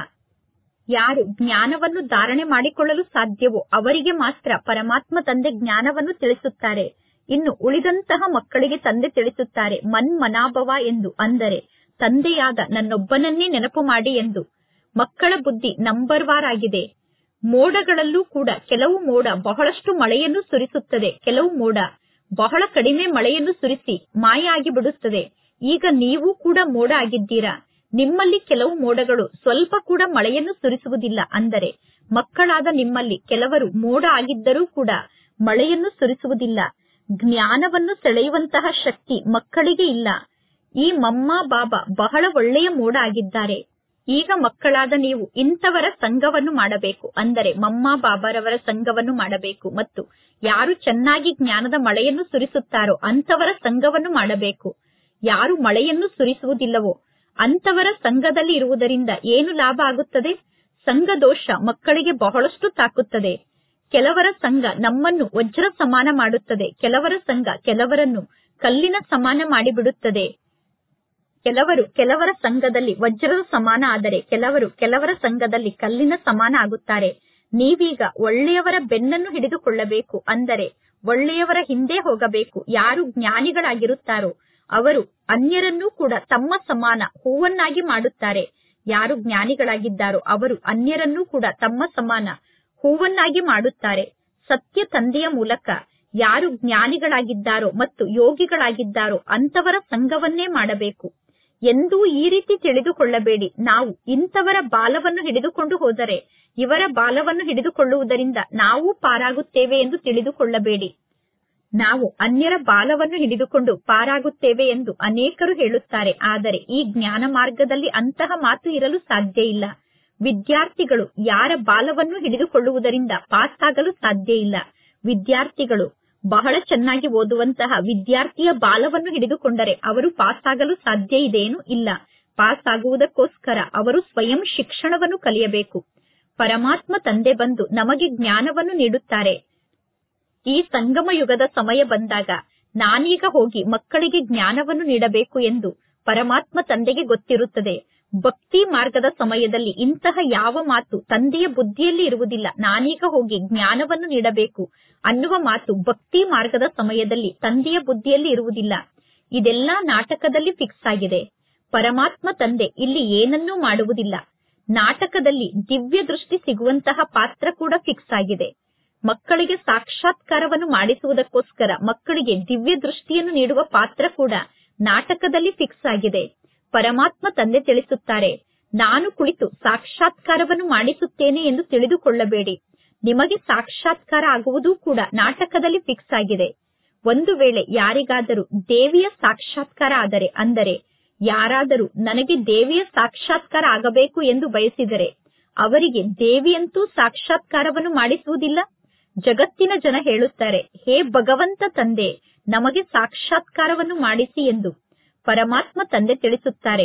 ಯಾರು ಜ್ಞಾನವನ್ನು ಧಾರಣೆ ಮಾಡಿಕೊಳ್ಳಲು ಸಾಧ್ಯವೋ ಅವರಿಗೆ ಮಾತ್ರ ಪರಮಾತ್ಮ ತಂದೆ ಜ್ಞಾನವನ್ನು ತಿಳಿಸುತ್ತಾರೆ ಇನ್ನು ಉಳಿದಂತಹ ಮಕ್ಕಳಿಗೆ ತಂದೆ ತಿಳಿಸುತ್ತಾರೆ ಮನ್ಮನಾಭವ ಎಂದು ಅಂದರೆ ತಂದೆಯಾದ ನನ್ನೊಬ್ಬನನ್ನೇ ನೆನಪು ಮಾಡಿ ಎಂದು ಮಕ್ಕಳ ಬುದ್ಧಿ ನಂಬರ್ ವಾರ್ ಆಗಿದೆ ಮೋಡಗಳಲ್ಲೂ ಕೂಡ ಕೆಲವು ಮೋಡ ಬಹಳಷ್ಟು ಮಳೆಯನ್ನು ಸುರಿಸುತ್ತದೆ ಕೆಲವು ಮೋಡ ಬಹಳ ಕಡಿಮೆ ಮಳೆಯನ್ನು ಸುರಿಸಿ ಮಾಯ ಆಗಿ ಬಿಡುತ್ತದೆ ಈಗ ನೀವು ಕೂಡ ಮೋಡ ಆಗಿದ್ದೀರಾ ನಿಮ್ಮಲ್ಲಿ ಕೆಲವು ಮೋಡಗಳು ಸ್ವಲ್ಪ ಕೂಡ ಮಳೆಯನ್ನು ಸುರಿಸುವುದಿಲ್ಲ ಅಂದರೆ ಮಕ್ಕಳಾದ ನಿಮ್ಮಲ್ಲಿ ಕೆಲವರು ಮೋಡ ಆಗಿದ್ದರೂ ಕೂಡ ಮಳೆಯನ್ನು ಸುರಿಸುವುದಿಲ್ಲ ಜ್ಞಾನವನ್ನು ಸೆಳೆಯುವಂತಹ ಶಕ್ತಿ ಮಕ್ಕಳಿಗೆ ಇಲ್ಲ ಈ ಮಮ್ಮ ಬಾಬಾ ಬಹಳ ಒಳ್ಳೆಯ ಮೋಡ ಆಗಿದ್ದಾರೆ ಈಗ ಮಕ್ಕಳಾದ ನೀವು ಇಂಥವರ ಸಂಘವನ್ನು ಮಾಡಬೇಕು ಅಂದರೆ ಮಮ್ಮ ಬಾಬಾರವರ ಸಂಘವನ್ನು ಮಾಡಬೇಕು ಮತ್ತು ಯಾರು ಚೆನ್ನಾಗಿ ಜ್ಞಾನದ ಮಳೆಯನ್ನು ಸುರಿಸುತ್ತಾರೋ ಅಂತವರ ಸಂಘವನ್ನು ಮಾಡಬೇಕು ಯಾರು ಮಳೆಯನ್ನು ಸುರಿಸುವುದಿಲ್ಲವೋ ಅಂತವರ ಸಂಘದಲ್ಲಿ ಇರುವುದರಿಂದ ಏನು ಲಾಭ ಆಗುತ್ತದೆ ಸಂಘ ದೋಷ ಮಕ್ಕಳಿಗೆ ಬಹಳಷ್ಟು ತಾಕುತ್ತದೆ ಕೆಲವರ ಸಂಘ ನಮ್ಮನ್ನು ವಜ್ರ ಸಮಾನ ಮಾಡುತ್ತದೆ ಕೆಲವರ ಸಂಘ ಕೆಲವರನ್ನು ಕಲ್ಲಿನ ಸಮಾನ ಮಾಡಿಬಿಡುತ್ತದೆ ಕೆಲವರು ಕೆಲವರ ಸಂಘದಲ್ಲಿ ವಜ್ರದ ಸಮಾನ ಆದರೆ ಕೆಲವರು ಕೆಲವರ ಸಂಘದಲ್ಲಿ ಕಲ್ಲಿನ ಸಮಾನ ಆಗುತ್ತಾರೆ ನೀವೀಗ ಒಳ್ಳೆಯವರ ಬೆನ್ನನ್ನು ಹಿಡಿದುಕೊಳ್ಳಬೇಕು ಅಂದರೆ ಒಳ್ಳೆಯವರ ಹಿಂದೆ ಹೋಗಬೇಕು ಯಾರು ಜ್ಞಾನಿಗಳಾಗಿರುತ್ತಾರೋ ಅವರು ಅನ್ಯರನ್ನೂ ಕೂಡ ತಮ್ಮ ಸಮಾನ ಹೂವನ್ನಾಗಿ ಮಾಡುತ್ತಾರೆ ಯಾರು ಜ್ಞಾನಿಗಳಾಗಿದ್ದಾರೋ ಅವರು ಅನ್ಯರನ್ನೂ ಕೂಡ ತಮ್ಮ ಸಮಾನ ಹೂವನ್ನಾಗಿ ಮಾಡುತ್ತಾರೆ ಸತ್ಯ ತಂದೆಯ ಮೂಲಕ ಯಾರು ಜ್ಞಾನಿಗಳಾಗಿದ್ದಾರೋ ಮತ್ತು ಯೋಗಿಗಳಾಗಿದ್ದಾರೋ ಅಂತವರ ಸಂಘವನ್ನೇ ಮಾಡಬೇಕು ಎಂದೂ ಈ ರೀತಿ ತಿಳಿದುಕೊಳ್ಳಬೇಡಿ ನಾವು ಇಂಥವರ ಬಾಲವನ್ನು ಹಿಡಿದುಕೊಂಡು ಹೋದರೆ ಇವರ ಬಾಲವನ್ನು ಹಿಡಿದುಕೊಳ್ಳುವುದರಿಂದ ನಾವು ಪಾರಾಗುತ್ತೇವೆ ಎಂದು ತಿಳಿದುಕೊಳ್ಳಬೇಡಿ ನಾವು ಅನ್ಯರ ಬಾಲವನ್ನು ಹಿಡಿದುಕೊಂಡು ಪಾರಾಗುತ್ತೇವೆ ಎಂದು ಅನೇಕರು ಹೇಳುತ್ತಾರೆ ಆದರೆ ಈ ಜ್ಞಾನ ಮಾರ್ಗದಲ್ಲಿ ಅಂತಹ ಮಾತು ಇರಲು ಸಾಧ್ಯ ಇಲ್ಲ ವಿದ್ಯಾರ್ಥಿಗಳು ಯಾರ ಬಾಲವನ್ನು ಹಿಡಿದುಕೊಳ್ಳುವುದರಿಂದ ಪಾಸ್ ಆಗಲು ಸಾಧ್ಯ ಇಲ್ಲ ವಿದ್ಯಾರ್ಥಿಗಳು ಬಹಳ ಚೆನ್ನಾಗಿ ಓದುವಂತಹ ವಿದ್ಯಾರ್ಥಿಯ ಬಾಲವನ್ನು ಹಿಡಿದುಕೊಂಡರೆ ಅವರು ಪಾಸ್ ಆಗಲು ಸಾಧ್ಯ ಇದೇನು ಇಲ್ಲ ಪಾಸ್ ಆಗುವುದಕ್ಕೋಸ್ಕರ ಅವರು ಸ್ವಯಂ ಶಿಕ್ಷಣವನ್ನು ಕಲಿಯಬೇಕು ಪರಮಾತ್ಮ ತಂದೆ ಬಂದು ನಮಗೆ ಜ್ಞಾನವನ್ನು ನೀಡುತ್ತಾರೆ ಈ ಸಂಗಮ ಯುಗದ ಸಮಯ ಬಂದಾಗ ನಾನೀಗ ಹೋಗಿ ಮಕ್ಕಳಿಗೆ ಜ್ಞಾನವನ್ನು ನೀಡಬೇಕು ಎಂದು ಪರಮಾತ್ಮ ತಂದೆಗೆ ಗೊತ್ತಿರುತ್ತದೆ ಭಕ್ತಿ ಮಾರ್ಗದ ಸಮಯದಲ್ಲಿ ಇಂತಹ ಯಾವ ಮಾತು ತಂದೆಯ ಬುದ್ಧಿಯಲ್ಲಿ ಇರುವುದಿಲ್ಲ ನಾನೀಗ ಹೋಗಿ ಜ್ಞಾನವನ್ನು ನೀಡಬೇಕು ಅನ್ನುವ ಮಾತು ಭಕ್ತಿ ಮಾರ್ಗದ ಸಮಯದಲ್ಲಿ ತಂದೆಯ ಬುದ್ಧಿಯಲ್ಲಿ ಇರುವುದಿಲ್ಲ ಇದೆಲ್ಲಾ ನಾಟಕದಲ್ಲಿ ಫಿಕ್ಸ್ ಆಗಿದೆ ಪರಮಾತ್ಮ ತಂದೆ ಇಲ್ಲಿ ಏನನ್ನೂ ಮಾಡುವುದಿಲ್ಲ ನಾಟಕದಲ್ಲಿ ದಿವ್ಯ ದೃಷ್ಟಿ ಸಿಗುವಂತಹ ಪಾತ್ರ ಕೂಡ ಫಿಕ್ಸ್ ಆಗಿದೆ ಮಕ್ಕಳಿಗೆ ಸಾಕ್ಷಾತ್ಕಾರವನ್ನು ಮಾಡಿಸುವುದಕ್ಕೋಸ್ಕರ ಮಕ್ಕಳಿಗೆ ದಿವ್ಯ ದೃಷ್ಟಿಯನ್ನು ನೀಡುವ ಪಾತ್ರ ಕೂಡ ನಾಟಕದಲ್ಲಿ ಫಿಕ್ಸ್ ಆಗಿದೆ ಪರಮಾತ್ಮ ತಂದೆ ತಿಳಿಸುತ್ತಾರೆ ನಾನು ಕುಳಿತು ಸಾಕ್ಷಾತ್ಕಾರವನ್ನು ಮಾಡಿಸುತ್ತೇನೆ ಎಂದು ತಿಳಿದುಕೊಳ್ಳಬೇಡಿ ನಿಮಗೆ ಸಾಕ್ಷಾತ್ಕಾರ ಆಗುವುದೂ ಕೂಡ ನಾಟಕದಲ್ಲಿ ಫಿಕ್ಸ್ ಆಗಿದೆ ಒಂದು ವೇಳೆ ಯಾರಿಗಾದರೂ ದೇವಿಯ ಸಾಕ್ಷಾತ್ಕಾರ ಆದರೆ ಅಂದರೆ ಯಾರಾದರೂ ನನಗೆ ದೇವಿಯ ಸಾಕ್ಷಾತ್ಕಾರ ಆಗಬೇಕು ಎಂದು ಬಯಸಿದರೆ ಅವರಿಗೆ ದೇವಿಯಂತೂ ಸಾಕ್ಷಾತ್ಕಾರವನ್ನು ಮಾಡಿಸುವುದಿಲ್ಲ ಜಗತ್ತಿನ ಜನ ಹೇಳುತ್ತಾರೆ ಹೇ ಭಗವಂತ ತಂದೆ ನಮಗೆ ಸಾಕ್ಷಾತ್ಕಾರವನ್ನು ಮಾಡಿಸಿ ಎಂದು ಪರಮಾತ್ಮ ತಂದೆ ತಿಳಿಸುತ್ತಾರೆ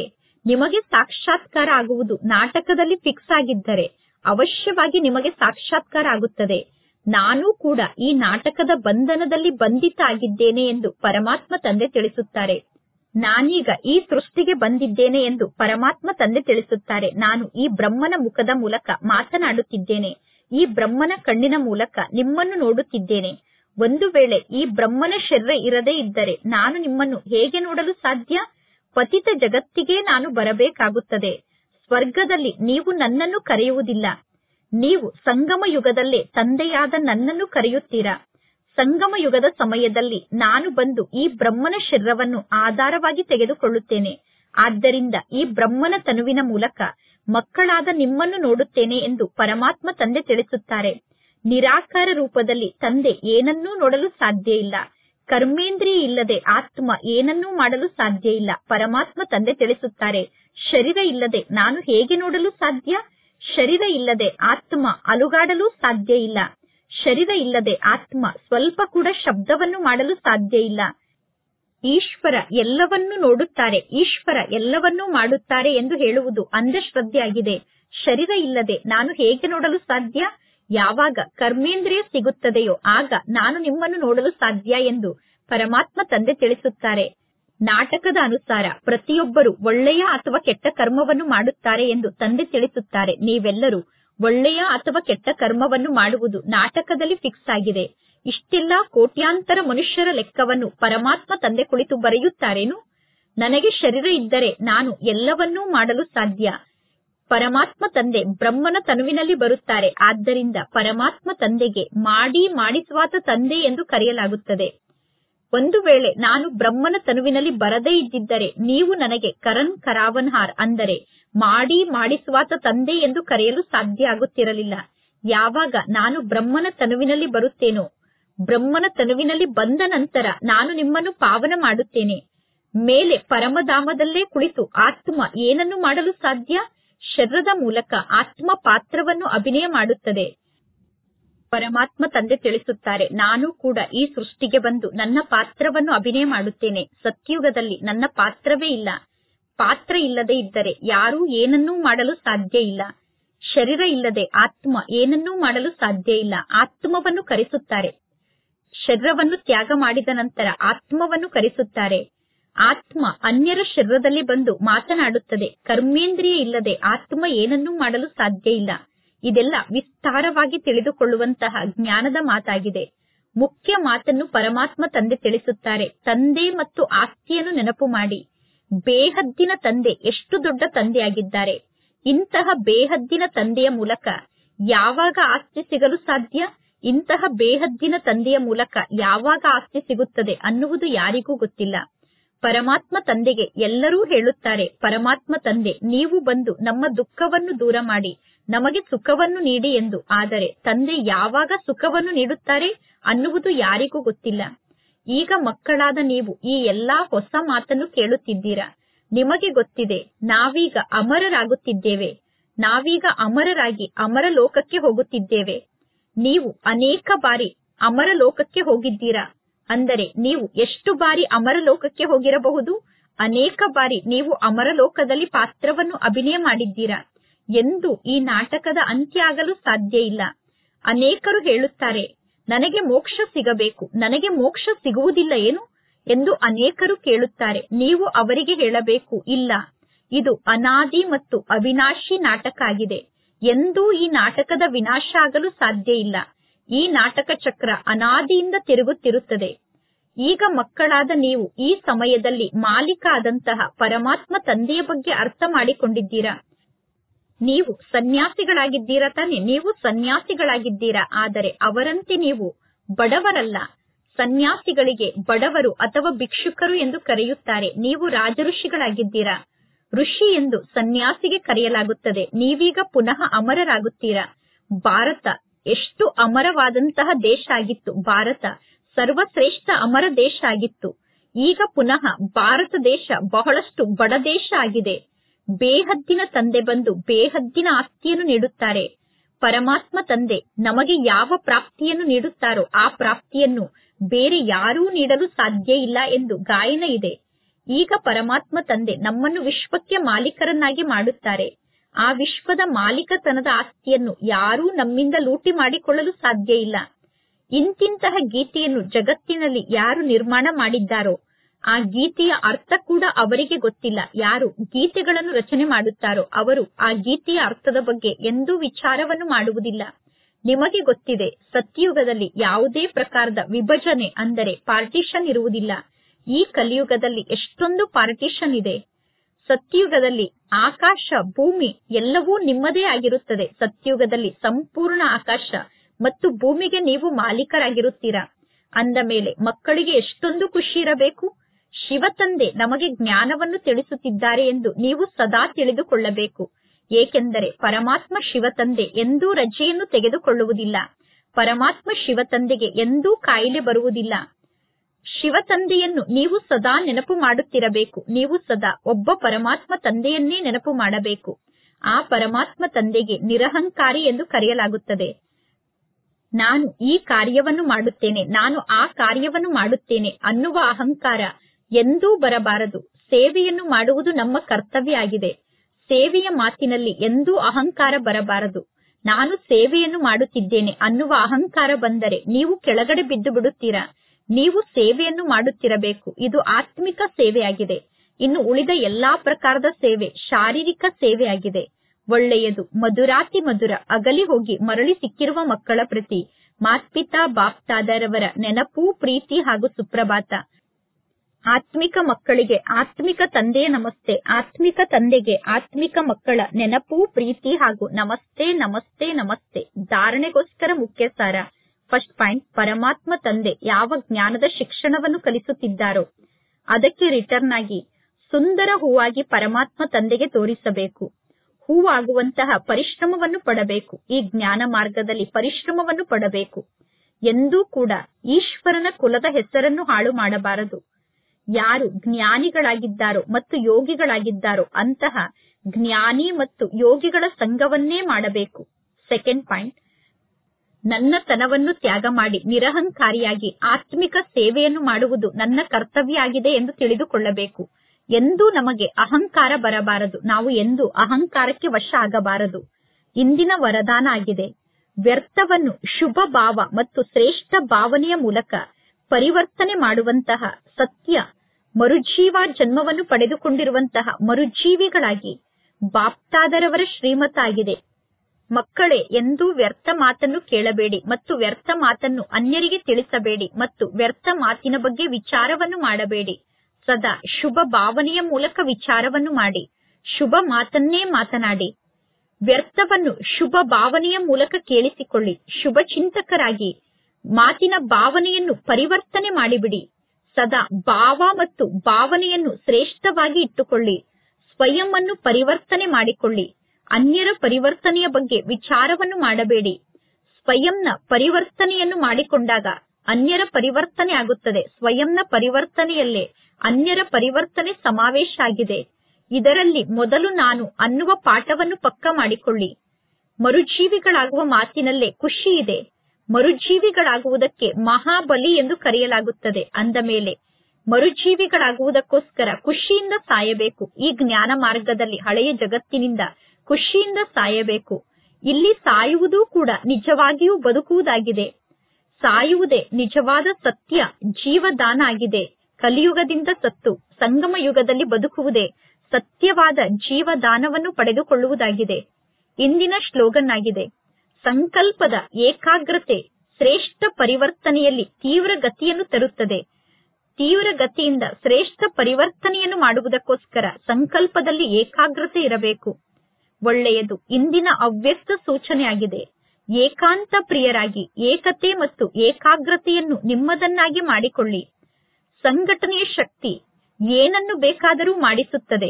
ನಿಮಗೆ ಸಾಕ್ಷಾತ್ಕಾರ ಆಗುವುದು ನಾಟಕದಲ್ಲಿ ಫಿಕ್ಸ್ ಆಗಿದ್ದರೆ ಅವಶ್ಯವಾಗಿ ನಿಮಗೆ ಸಾಕ್ಷಾತ್ಕಾರ ಆಗುತ್ತದೆ ನಾನು ಕೂಡ ಈ ನಾಟಕದ ಬಂಧನದಲ್ಲಿ ಬಂಧಿತ ಆಗಿದ್ದೇನೆ ಎಂದು ಪರಮಾತ್ಮ ತಂದೆ ತಿಳಿಸುತ್ತಾರೆ ನಾನೀಗ ಈ ಸೃಷ್ಟಿಗೆ ಬಂದಿದ್ದೇನೆ ಎಂದು ಪರಮಾತ್ಮ ತಂದೆ ತಿಳಿಸುತ್ತಾರೆ ನಾನು ಈ ಬ್ರಹ್ಮನ ಮುಖದ ಮೂಲಕ ಮಾತನಾಡುತ್ತಿದ್ದೇನೆ ಈ ಬ್ರಹ್ಮನ ಕಣ್ಣಿನ ಮೂಲಕ ನಿಮ್ಮನ್ನು ನೋಡುತ್ತಿದ್ದೇನೆ ಒಂದು ವೇಳೆ ಈ ಬ್ರಹ್ಮನ ಶರೀರ ಇರದೇ ಇದ್ದರೆ ನಾನು ನಿಮ್ಮನ್ನು ಹೇಗೆ ನೋಡಲು ಸಾಧ್ಯ ಪತಿತ ಜಗತ್ತಿಗೆ ನಾನು ಬರಬೇಕಾಗುತ್ತದೆ ಸ್ವರ್ಗದಲ್ಲಿ ನೀವು ನನ್ನನ್ನು ಕರೆಯುವುದಿಲ್ಲ ನೀವು ಸಂಗಮ ಯುಗದಲ್ಲೇ ತಂದೆಯಾದ ನನ್ನನ್ನು ಕರೆಯುತ್ತೀರಾ ಸಂಗಮ ಯುಗದ ಸಮಯದಲ್ಲಿ ನಾನು ಬಂದು ಈ ಬ್ರಹ್ಮನ ಶರೀರವನ್ನು ಆಧಾರವಾಗಿ ತೆಗೆದುಕೊಳ್ಳುತ್ತೇನೆ ಆದ್ದರಿಂದ ಈ ಬ್ರಹ್ಮನ ತನುವಿನ ಮೂಲಕ ಮಕ್ಕಳಾದ ನಿಮ್ಮನ್ನು ನೋಡುತ್ತೇನೆ ಎಂದು ಪರಮಾತ್ಮ ತಂದೆ ತಿಳಿಸುತ್ತಾರೆ ನಿರಾಕಾರ ರೂಪದಲ್ಲಿ ತಂದೆ ಏನನ್ನೂ ನೋಡಲು ಸಾಧ್ಯ ಇಲ್ಲ ಕರ್ಮೇಂದ್ರಿಯ ಇಲ್ಲದೆ ಆತ್ಮ ಏನನ್ನೂ ಮಾಡಲು ಸಾಧ್ಯ ಇಲ್ಲ ಪರಮಾತ್ಮ ತಂದೆ ತಿಳಿಸುತ್ತಾರೆ ಶರೀರ ಇಲ್ಲದೆ ನಾನು ಹೇಗೆ ನೋಡಲು ಸಾಧ್ಯ ಶರೀರ ಇಲ್ಲದೆ ಆತ್ಮ ಅಲುಗಾಡಲು ಸಾಧ್ಯ ಇಲ್ಲ ಶರೀರ ಇಲ್ಲದೆ ಆತ್ಮ ಸ್ವಲ್ಪ ಕೂಡ ಶಬ್ದವನ್ನು ಮಾಡಲು ಸಾಧ್ಯ ಇಲ್ಲ ಈಶ್ವರ ಎಲ್ಲವನ್ನೂ ನೋಡುತ್ತಾರೆ ಈಶ್ವರ ಎಲ್ಲವನ್ನೂ ಮಾಡುತ್ತಾರೆ ಎಂದು ಹೇಳುವುದು ಅಂಧಶ್ರದ್ಧೆಯಾಗಿದೆ ಶರೀರ ಇಲ್ಲದೆ ನಾನು ಹೇಗೆ ನೋಡಲು ಸಾಧ್ಯ ಯಾವಾಗ ಕರ್ಮೇಂದ್ರಿಯ ಸಿಗುತ್ತದೆಯೋ ಆಗ ನಾನು ನಿಮ್ಮನ್ನು ನೋಡಲು ಸಾಧ್ಯ ಎಂದು ಪರಮಾತ್ಮ ತಂದೆ ತಿಳಿಸುತ್ತಾರೆ ನಾಟಕದ ಅನುಸಾರ ಪ್ರತಿಯೊಬ್ಬರು ಒಳ್ಳೆಯ ಅಥವಾ ಕೆಟ್ಟ ಕರ್ಮವನ್ನು ಮಾಡುತ್ತಾರೆ ಎಂದು ತಂದೆ ತಿಳಿಸುತ್ತಾರೆ ನೀವೆಲ್ಲರೂ ಒಳ್ಳೆಯ ಅಥವಾ ಕೆಟ್ಟ ಕರ್ಮವನ್ನು ಮಾಡುವುದು ನಾಟಕದಲ್ಲಿ ಫಿಕ್ಸ್ ಆಗಿದೆ ಇಷ್ಟೆಲ್ಲಾ ಕೋಟ್ಯಾಂತರ ಮನುಷ್ಯರ ಲೆಕ್ಕವನ್ನು ಪರಮಾತ್ಮ ತಂದೆ ಕುಳಿತು ಬರೆಯುತ್ತಾರೇನು ನನಗೆ ಶರೀರ ಇದ್ದರೆ ನಾನು ಎಲ್ಲವನ್ನೂ ಮಾಡಲು ಸಾಧ್ಯ ಪರಮಾತ್ಮ ತಂದೆ ಬ್ರಹ್ಮನ ತನುವಿನಲ್ಲಿ ಬರುತ್ತಾರೆ ಆದ್ದರಿಂದ ಪರಮಾತ್ಮ ತಂದೆಗೆ ಮಾಡಿ ಮಾಡಿಸುವಾತ ತಂದೆ ಎಂದು ಕರೆಯಲಾಗುತ್ತದೆ ಒಂದು ವೇಳೆ ನಾನು ಬ್ರಹ್ಮನ ತನುವಿನಲ್ಲಿ ಬರದೇ ಇದ್ದಿದ್ದರೆ ನೀವು ನನಗೆ ಕರಣ್ ಕರಾವನ್ಹಾರ್ ಅಂದರೆ ಮಾಡಿ ಮಾಡಿಸುವಾತ ತಂದೆ ಎಂದು ಕರೆಯಲು ಸಾಧ್ಯ ಆಗುತ್ತಿರಲಿಲ್ಲ ಯಾವಾಗ ನಾನು ಬ್ರಹ್ಮನ ತನುವಿನಲ್ಲಿ ಬರುತ್ತೇನೋ ಬ್ರಹ್ಮನ ತನುವಿನಲ್ಲಿ ಬಂದ ನಂತರ ನಾನು ನಿಮ್ಮನ್ನು ಪಾವನ ಮಾಡುತ್ತೇನೆ ಮೇಲೆ ಪರಮಧಾಮದಲ್ಲೇ ಕುಳಿತು ಆತ್ಮ ಏನನ್ನು ಮಾಡಲು ಸಾಧ್ಯ ಶರೀರದ ಮೂಲಕ ಆತ್ಮ ಪಾತ್ರವನ್ನು ಅಭಿನಯ ಮಾಡುತ್ತದೆ ಪರಮಾತ್ಮ ತಂದೆ ತಿಳಿಸುತ್ತಾರೆ ನಾನು ಕೂಡ ಈ ಸೃಷ್ಟಿಗೆ ಬಂದು ನನ್ನ ಪಾತ್ರವನ್ನು ಅಭಿನಯ ಮಾಡುತ್ತೇನೆ ಸತ್ಯುಗದಲ್ಲಿ ನನ್ನ ಪಾತ್ರವೇ ಇಲ್ಲ ಪಾತ್ರ ಇಲ್ಲದೆ ಇದ್ದರೆ ಯಾರೂ ಏನನ್ನೂ ಮಾಡಲು ಸಾಧ್ಯ ಇಲ್ಲ ಶರೀರ ಇಲ್ಲದೆ ಆತ್ಮ ಏನನ್ನೂ ಮಾಡಲು ಸಾಧ್ಯ ಇಲ್ಲ ಆತ್ಮವನ್ನು ಕರೆಸುತ್ತಾರೆ ಶರೀರವನ್ನು ತ್ಯಾಗ ಮಾಡಿದ ನಂತರ ಆತ್ಮವನ್ನು ಕರೆಸುತ್ತಾರೆ ಆತ್ಮ ಅನ್ಯರ ಶರೀರದಲ್ಲಿ ಬಂದು ಮಾತನಾಡುತ್ತದೆ ಕರ್ಮೇಂದ್ರಿಯ ಇಲ್ಲದೆ ಆತ್ಮ ಏನನ್ನೂ ಮಾಡಲು ಸಾಧ್ಯ ಇಲ್ಲ ಇದೆಲ್ಲ ವಿಸ್ತಾರವಾಗಿ ತಿಳಿದುಕೊಳ್ಳುವಂತಹ ಜ್ಞಾನದ ಮಾತಾಗಿದೆ ಮುಖ್ಯ ಮಾತನ್ನು ಪರಮಾತ್ಮ ತಂದೆ ತಿಳಿಸುತ್ತಾರೆ ತಂದೆ ಮತ್ತು ಆಸ್ತಿಯನ್ನು ನೆನಪು ಮಾಡಿ ಬೇಹದ್ದಿನ ತಂದೆ ಎಷ್ಟು ದೊಡ್ಡ ತಂದೆಯಾಗಿದ್ದಾರೆ ಇಂತಹ ಬೇಹದ್ದಿನ ತಂದೆಯ ಮೂಲಕ ಯಾವಾಗ ಆಸ್ತಿ ಸಿಗಲು ಸಾಧ್ಯ ಇಂತಹ ಬೇಹದ್ದಿನ ತಂದೆಯ ಮೂಲಕ ಯಾವಾಗ ಆಸ್ತಿ ಸಿಗುತ್ತದೆ ಅನ್ನುವುದು ಯಾರಿಗೂ ಗೊತ್ತಿಲ್ಲ ಪರಮಾತ್ಮ ತಂದೆಗೆ ಎಲ್ಲರೂ ಹೇಳುತ್ತಾರೆ ಪರಮಾತ್ಮ ತಂದೆ ನೀವು ಬಂದು ನಮ್ಮ ದುಃಖವನ್ನು ದೂರ ಮಾಡಿ ನಮಗೆ ಸುಖವನ್ನು ನೀಡಿ ಎಂದು ಆದರೆ ತಂದೆ ಯಾವಾಗ ಸುಖವನ್ನು ನೀಡುತ್ತಾರೆ ಅನ್ನುವುದು ಯಾರಿಗೂ ಗೊತ್ತಿಲ್ಲ ಈಗ ಮಕ್ಕಳಾದ ನೀವು ಈ ಎಲ್ಲಾ ಹೊಸ ಮಾತನ್ನು ಕೇಳುತ್ತಿದ್ದೀರಾ ನಿಮಗೆ ಗೊತ್ತಿದೆ ನಾವೀಗ ಅಮರರಾಗುತ್ತಿದ್ದೇವೆ ನಾವೀಗ ಅಮರರಾಗಿ ಅಮರ ಲೋಕಕ್ಕೆ ಹೋಗುತ್ತಿದ್ದೇವೆ ನೀವು ಅನೇಕ ಬಾರಿ ಅಮರ ಲೋಕಕ್ಕೆ ಹೋಗಿದ್ದೀರಾ ಅಂದರೆ ನೀವು ಎಷ್ಟು ಬಾರಿ ಅಮರ ಲೋಕಕ್ಕೆ ಹೋಗಿರಬಹುದು ಅನೇಕ ಬಾರಿ ನೀವು ಅಮರ ಲೋಕದಲ್ಲಿ ಪಾತ್ರವನ್ನು ಅಭಿನಯ ಮಾಡಿದ್ದೀರಾ ಎಂದು ಈ ನಾಟಕದ ಅಂತ್ಯ ಆಗಲು ಸಾಧ್ಯ ಇಲ್ಲ ಅನೇಕರು ಹೇಳುತ್ತಾರೆ ನನಗೆ ಮೋಕ್ಷ ಸಿಗಬೇಕು ನನಗೆ ಮೋಕ್ಷ ಸಿಗುವುದಿಲ್ಲ ಏನು ಎಂದು ಅನೇಕರು ಕೇಳುತ್ತಾರೆ ನೀವು ಅವರಿಗೆ ಹೇಳಬೇಕು ಇಲ್ಲ ಇದು ಅನಾದಿ ಮತ್ತು ಅವಿನಾಶಿ ನಾಟಕ ಆಗಿದೆ ಎಂದೂ ಈ ನಾಟಕದ ವಿನಾಶ ಆಗಲು ಸಾಧ್ಯ ಇಲ್ಲ ಈ ನಾಟಕ ಚಕ್ರ ಅನಾದಿಯಿಂದ ತಿರುಗುತ್ತಿರುತ್ತದೆ ಈಗ ಮಕ್ಕಳಾದ ನೀವು ಈ ಸಮಯದಲ್ಲಿ ಮಾಲೀಕ ಆದಂತಹ ಪರಮಾತ್ಮ ತಂದೆಯ ಬಗ್ಗೆ ಅರ್ಥ ಮಾಡಿಕೊಂಡಿದ್ದೀರಾ ನೀವು ಸನ್ಯಾಸಿಗಳಾಗಿದ್ದೀರಾ ತಾನೆ ನೀವು ಸನ್ಯಾಸಿಗಳಾಗಿದ್ದೀರಾ ಆದರೆ ಅವರಂತೆ ನೀವು ಬಡವರಲ್ಲ ಸನ್ಯಾಸಿಗಳಿಗೆ ಬಡವರು ಅಥವಾ ಭಿಕ್ಷುಕರು ಎಂದು ಕರೆಯುತ್ತಾರೆ ನೀವು ರಾಜಋಷಿಗಳಾಗಿದ್ದೀರಾ ಋಷಿ ಎಂದು ಸನ್ಯಾಸಿಗೆ ಕರೆಯಲಾಗುತ್ತದೆ ನೀವೀಗ ಪುನಃ ಅಮರರಾಗುತ್ತೀರಾ ಭಾರತ ಎಷ್ಟು ಅಮರವಾದಂತಹ ದೇಶ ಆಗಿತ್ತು ಭಾರತ ಸರ್ವಶ್ರೇಷ್ಠ ಅಮರ ದೇಶ ಆಗಿತ್ತು ಈಗ ಪುನಃ ಭಾರತ ದೇಶ ಬಹಳಷ್ಟು ಬಡ ದೇಶ ಆಗಿದೆ ಬೇಹದ್ದಿನ ತಂದೆ ಬಂದು ಬೇಹದ್ದಿನ ಆಸ್ತಿಯನ್ನು ನೀಡುತ್ತಾರೆ ಪರಮಾತ್ಮ ತಂದೆ ನಮಗೆ ಯಾವ ಪ್ರಾಪ್ತಿಯನ್ನು ನೀಡುತ್ತಾರೋ ಆ ಪ್ರಾಪ್ತಿಯನ್ನು ಬೇರೆ ಯಾರೂ ನೀಡಲು ಸಾಧ್ಯ ಇಲ್ಲ ಎಂದು ಗಾಯನ ಇದೆ ಈಗ ಪರಮಾತ್ಮ ತಂದೆ ನಮ್ಮನ್ನು ವಿಶ್ವಕ್ಕೆ ಮಾಲೀಕರನ್ನಾಗಿ ಮಾಡುತ್ತಾರೆ ಆ ವಿಶ್ವದ ಮಾಲೀಕತನದ ಆಸ್ತಿಯನ್ನು ಯಾರೂ ನಮ್ಮಿಂದ ಲೂಟಿ ಮಾಡಿಕೊಳ್ಳಲು ಸಾಧ್ಯ ಇಲ್ಲ ಇಂತಿಂತಹ ಗೀತೆಯನ್ನು ಜಗತ್ತಿನಲ್ಲಿ ಯಾರು ನಿರ್ಮಾಣ ಮಾಡಿದ್ದಾರೋ ಆ ಗೀತೆಯ ಅರ್ಥ ಕೂಡ ಅವರಿಗೆ ಗೊತ್ತಿಲ್ಲ ಯಾರು ಗೀತೆಗಳನ್ನು ರಚನೆ ಮಾಡುತ್ತಾರೋ ಅವರು ಆ ಗೀತೆಯ ಅರ್ಥದ ಬಗ್ಗೆ ಎಂದೂ ವಿಚಾರವನ್ನು ಮಾಡುವುದಿಲ್ಲ ನಿಮಗೆ ಗೊತ್ತಿದೆ ಸತ್ಯಯುಗದಲ್ಲಿ ಯಾವುದೇ ಪ್ರಕಾರದ ವಿಭಜನೆ ಅಂದರೆ ಪಾರ್ಟಿಷನ್ ಇರುವುದಿಲ್ಲ ಈ ಕಲಿಯುಗದಲ್ಲಿ ಎಷ್ಟೊಂದು ಪಾರ್ಟಿಷನ್ ಇದೆ ಸತ್ಯಯುಗದಲ್ಲಿ ಆಕಾಶ ಭೂಮಿ ಎಲ್ಲವೂ ನಿಮ್ಮದೇ ಆಗಿರುತ್ತದೆ ಸತ್ಯಯುಗದಲ್ಲಿ ಸಂಪೂರ್ಣ ಆಕಾಶ ಮತ್ತು ಭೂಮಿಗೆ ನೀವು ಮಾಲೀಕರಾಗಿರುತ್ತೀರಾ ಅಂದ ಮೇಲೆ ಮಕ್ಕಳಿಗೆ ಎಷ್ಟೊಂದು ಖುಷಿ ಇರಬೇಕು ಶಿವ ತಂದೆ ನಮಗೆ ಜ್ಞಾನವನ್ನು ತಿಳಿಸುತ್ತಿದ್ದಾರೆ ಎಂದು ನೀವು ಸದಾ ತಿಳಿದುಕೊಳ್ಳಬೇಕು ಏಕೆಂದರೆ ಪರಮಾತ್ಮ ಶಿವ ತಂದೆ ಎಂದೂ ರಜೆಯನ್ನು ತೆಗೆದುಕೊಳ್ಳುವುದಿಲ್ಲ ಪರಮಾತ್ಮ ಶಿವ ತಂದೆಗೆ ಎಂದೂ ಕಾಯಿಲೆ ಬರುವುದಿಲ್ಲ ಶಿವ ತಂದೆಯನ್ನು ನೀವು ಸದಾ ನೆನಪು ಮಾಡುತ್ತಿರಬೇಕು ನೀವು ಸದಾ ಒಬ್ಬ ಪರಮಾತ್ಮ ತಂದೆಯನ್ನೇ ನೆನಪು ಮಾಡಬೇಕು ಆ ಪರಮಾತ್ಮ ತಂದೆಗೆ ನಿರಹಂಕಾರಿ ಎಂದು ಕರೆಯಲಾಗುತ್ತದೆ ನಾನು ಈ ಕಾರ್ಯವನ್ನು ಮಾಡುತ್ತೇನೆ ನಾನು ಆ ಕಾರ್ಯವನ್ನು ಮಾಡುತ್ತೇನೆ ಅನ್ನುವ ಅಹಂಕಾರ ಎಂದೂ ಬರಬಾರದು ಸೇವೆಯನ್ನು ಮಾಡುವುದು ನಮ್ಮ ಕರ್ತವ್ಯ ಆಗಿದೆ ಸೇವೆಯ ಮಾತಿನಲ್ಲಿ ಎಂದೂ ಅಹಂಕಾರ ಬರಬಾರದು ನಾನು ಸೇವೆಯನ್ನು ಮಾಡುತ್ತಿದ್ದೇನೆ ಅನ್ನುವ ಅಹಂಕಾರ ಬಂದರೆ ನೀವು ಕೆಳಗಡೆ ಬಿದ್ದು ಬಿಡುತ್ತೀರಾ ನೀವು ಸೇವೆಯನ್ನು ಮಾಡುತ್ತಿರಬೇಕು ಇದು ಆತ್ಮಿಕ ಸೇವೆಯಾಗಿದೆ ಇನ್ನು ಉಳಿದ ಎಲ್ಲಾ ಪ್ರಕಾರದ ಸೇವೆ ಶಾರೀರಿಕ ಸೇವೆಯಾಗಿದೆ ಒಳ್ಳೆಯದು ಮಧುರಾತಿ ಮಧುರ ಅಗಲಿ ಹೋಗಿ ಮರಳಿ ಸಿಕ್ಕಿರುವ ಮಕ್ಕಳ ಪ್ರತಿ ಮಾತ್ಪಿತಾ ಬಾಪ್ತಾದರವರ ನೆನಪು ಪ್ರೀತಿ ಹಾಗೂ ಸುಪ್ರಭಾತ ಆತ್ಮಿಕ ಮಕ್ಕಳಿಗೆ ಆತ್ಮಿಕ ತಂದೆಯ ನಮಸ್ತೆ ಆತ್ಮಿಕ ತಂದೆಗೆ ಆತ್ಮಿಕ ಮಕ್ಕಳ ನೆನಪು ಪ್ರೀತಿ ಹಾಗೂ ನಮಸ್ತೆ ನಮಸ್ತೆ ನಮಸ್ತೆ ಧಾರಣೆಗೋಸ್ಕರ ಮುಖ್ಯ ಸಾರ ಫಸ್ಟ್ ಪಾಯಿಂಟ್ ಪರಮಾತ್ಮ ತಂದೆ ಯಾವ ಜ್ಞಾನದ ಶಿಕ್ಷಣವನ್ನು ಕಲಿಸುತ್ತಿದ್ದಾರೋ ಅದಕ್ಕೆ ರಿಟರ್ನ್ ಆಗಿ ಸುಂದರ ಹೂವಾಗಿ ಪರಮಾತ್ಮ ತಂದೆಗೆ ತೋರಿಸಬೇಕು ಹೂವಾಗುವಂತಹ ಪರಿಶ್ರಮವನ್ನು ಪಡಬೇಕು ಈ ಜ್ಞಾನ ಮಾರ್ಗದಲ್ಲಿ ಪರಿಶ್ರಮವನ್ನು ಪಡಬೇಕು ಎಂದೂ ಕೂಡ ಈಶ್ವರನ ಕುಲದ ಹೆಸರನ್ನು ಹಾಳು ಮಾಡಬಾರದು ಯಾರು ಜ್ಞಾನಿಗಳಾಗಿದ್ದಾರೋ ಮತ್ತು ಯೋಗಿಗಳಾಗಿದ್ದಾರೋ ಅಂತಹ ಜ್ಞಾನಿ ಮತ್ತು ಯೋಗಿಗಳ ಸಂಘವನ್ನೇ ಮಾಡಬೇಕು ಸೆಕೆಂಡ್ ಪಾಯಿಂಟ್ ನನ್ನತನವನ್ನು ತ್ಯಾಗ ಮಾಡಿ ನಿರಹಂಕಾರಿಯಾಗಿ ಆತ್ಮಿಕ ಸೇವೆಯನ್ನು ಮಾಡುವುದು ನನ್ನ ಕರ್ತವ್ಯ ಆಗಿದೆ ಎಂದು ತಿಳಿದುಕೊಳ್ಳಬೇಕು ಎಂದೂ ನಮಗೆ ಅಹಂಕಾರ ಬರಬಾರದು ನಾವು ಎಂದೂ ಅಹಂಕಾರಕ್ಕೆ ವಶ ಆಗಬಾರದು ಇಂದಿನ ವರದಾನ ಆಗಿದೆ ವ್ಯರ್ಥವನ್ನು ಶುಭ ಭಾವ ಮತ್ತು ಶ್ರೇಷ್ಠ ಭಾವನೆಯ ಮೂಲಕ ಪರಿವರ್ತನೆ ಮಾಡುವಂತಹ ಸತ್ಯ ಮರುಜೀವ ಜನ್ಮವನ್ನು ಪಡೆದುಕೊಂಡಿರುವಂತಹ ಮರುಜೀವಿಗಳಾಗಿ ಬಾಪ್ತಾದರವರ ಶ್ರೀಮತ ಆಗಿದೆ ಮಕ್ಕಳೇ ಎಂದೂ ವ್ಯರ್ಥ ಮಾತನ್ನು ಕೇಳಬೇಡಿ ಮತ್ತು ವ್ಯರ್ಥ ಮಾತನ್ನು ಅನ್ಯರಿಗೆ ತಿಳಿಸಬೇಡಿ ಮತ್ತು ವ್ಯರ್ಥ ಮಾತಿನ ಬಗ್ಗೆ ವಿಚಾರವನ್ನು ಮಾಡಬೇಡಿ ಸದಾ ಶುಭ ಭಾವನೆಯ ಮೂಲಕ ವಿಚಾರವನ್ನು ಮಾಡಿ ಶುಭ ಮಾತನ್ನೇ ಮಾತನಾಡಿ ವ್ಯರ್ಥವನ್ನು ಶುಭ ಭಾವನೆಯ ಮೂಲಕ ಕೇಳಿಸಿಕೊಳ್ಳಿ ಶುಭ ಚಿಂತಕರಾಗಿ ಮಾತಿನ ಭಾವನೆಯನ್ನು ಪರಿವರ್ತನೆ ಮಾಡಿಬಿಡಿ ಸದಾ ಭಾವ ಮತ್ತು ಭಾವನೆಯನ್ನು ಶ್ರೇಷ್ಠವಾಗಿ ಇಟ್ಟುಕೊಳ್ಳಿ ಸ್ವಯಂ ಅನ್ನು ಪರಿವರ್ತನೆ ಮಾಡಿಕೊಳ್ಳಿ ಅನ್ಯರ ಪರಿವರ್ತನೆಯ ಬಗ್ಗೆ ವಿಚಾರವನ್ನು ಮಾಡಬೇಡಿ ಸ್ವಯಂನ ಪರಿವರ್ತನೆಯನ್ನು ಮಾಡಿಕೊಂಡಾಗ ಅನ್ಯರ ಪರಿವರ್ತನೆ ಆಗುತ್ತದೆ ಸ್ವಯಂನ ಪರಿವರ್ತನೆಯಲ್ಲೇ ಅನ್ಯರ ಪರಿವರ್ತನೆ ಸಮಾವೇಶ ಆಗಿದೆ ಇದರಲ್ಲಿ ಮೊದಲು ನಾನು ಅನ್ನುವ ಪಾಠವನ್ನು ಪಕ್ಕ ಮಾಡಿಕೊಳ್ಳಿ ಮರುಜೀವಿಗಳಾಗುವ ಮಾತಿನಲ್ಲೇ ಖುಷಿ ಇದೆ ಮರುಜೀವಿಗಳಾಗುವುದಕ್ಕೆ ಮಹಾಬಲಿ ಎಂದು ಕರೆಯಲಾಗುತ್ತದೆ ಅಂದ ಮೇಲೆ ಮರುಜೀವಿಗಳಾಗುವುದಕ್ಕೋಸ್ಕರ ಖುಷಿಯಿಂದ ಸಾಯಬೇಕು ಈ ಜ್ಞಾನ ಮಾರ್ಗದಲ್ಲಿ ಹಳೆಯ ಜಗತ್ತಿನಿಂದ ಖುಷಿಯಿಂದ ಸಾಯಬೇಕು ಇಲ್ಲಿ ಸಾಯುವುದೂ ಕೂಡ ನಿಜವಾಗಿಯೂ ಬದುಕುವುದಾಗಿದೆ ಸಾಯುವುದೇ ನಿಜವಾದ ಸತ್ಯ ಜೀವದಾನ ಆಗಿದೆ ಕಲಿಯುಗದಿಂದ ಸತ್ತು ಸಂಗಮ ಯುಗದಲ್ಲಿ ಬದುಕುವುದೇ ಸತ್ಯವಾದ ಜೀವದಾನವನ್ನು ಪಡೆದುಕೊಳ್ಳುವುದಾಗಿದೆ ಇಂದಿನ ಶ್ಲೋಗನ್ ಆಗಿದೆ ಸಂಕಲ್ಪದ ಏಕಾಗ್ರತೆ ಶ್ರೇಷ್ಠ ಪರಿವರ್ತನೆಯಲ್ಲಿ ತೀವ್ರ ಗತಿಯನ್ನು ತರುತ್ತದೆ ತೀವ್ರ ಗತಿಯಿಂದ ಶ್ರೇಷ್ಠ ಪರಿವರ್ತನೆಯನ್ನು ಮಾಡುವುದಕ್ಕೋಸ್ಕರ ಸಂಕಲ್ಪದಲ್ಲಿ ಏಕಾಗ್ರತೆ ಇರಬೇಕು ಒಳ್ಳೆಯದು ಇಂದಿನ ಅವ್ಯಕ್ತ ಸೂಚನೆಯಾಗಿದೆ ಏಕಾಂತ ಪ್ರಿಯರಾಗಿ ಏಕತೆ ಮತ್ತು ಏಕಾಗ್ರತೆಯನ್ನು ನಿಮ್ಮದನ್ನಾಗಿ ಮಾಡಿಕೊಳ್ಳಿ ಸಂಘಟನೆಯ ಶಕ್ತಿ ಏನನ್ನು ಬೇಕಾದರೂ ಮಾಡಿಸುತ್ತದೆ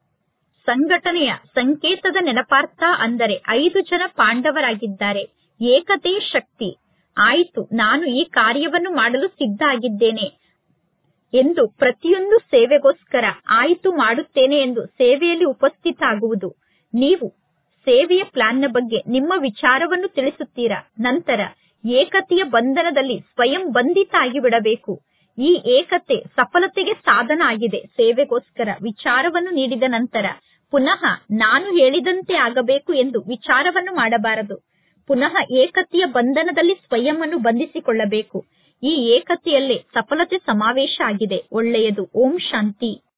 ಸಂಘಟನೆಯ ಸಂಕೇತದ ನೆನಪಾರ್ಥ ಅಂದರೆ ಐದು ಜನ ಪಾಂಡವರಾಗಿದ್ದಾರೆ ಏಕತೆಯ ಶಕ್ತಿ ಆಯಿತು ನಾನು ಈ ಕಾರ್ಯವನ್ನು ಮಾಡಲು ಸಿದ್ಧ ಆಗಿದ್ದೇನೆ ಎಂದು ಪ್ರತಿಯೊಂದು ಸೇವೆಗೋಸ್ಕರ ಆಯಿತು ಮಾಡುತ್ತೇನೆ ಎಂದು ಸೇವೆಯಲ್ಲಿ ಉಪಸ್ಥಿತ ಆಗುವುದು ನೀವು ಸೇವೆಯ ಪ್ಲಾನ್ನ ಬಗ್ಗೆ ನಿಮ್ಮ ವಿಚಾರವನ್ನು ತಿಳಿಸುತ್ತೀರಾ ನಂತರ ಏಕತೆಯ ಬಂಧನದಲ್ಲಿ ಸ್ವಯಂ ಬಂಧಿತ ಆಗಿಬಿಡಬೇಕು ಈ ಏಕತೆ ಸಫಲತೆಗೆ ಸಾಧನ ಆಗಿದೆ ಸೇವೆಗೋಸ್ಕರ ವಿಚಾರವನ್ನು ನೀಡಿದ ನಂತರ ಪುನಃ ನಾನು ಹೇಳಿದಂತೆ ಆಗಬೇಕು ಎಂದು ವಿಚಾರವನ್ನು ಮಾಡಬಾರದು ಪುನಃ ಏಕತೆಯ ಬಂಧನದಲ್ಲಿ ಸ್ವಯಂ ಅನ್ನು ಬಂಧಿಸಿಕೊಳ್ಳಬೇಕು ಈ ಏಕತೆಯಲ್ಲೇ ಸಫಲತೆ ಸಮಾವೇಶ ಆಗಿದೆ ಒಳ್ಳೆಯದು ಓಂ ಶಾಂತಿ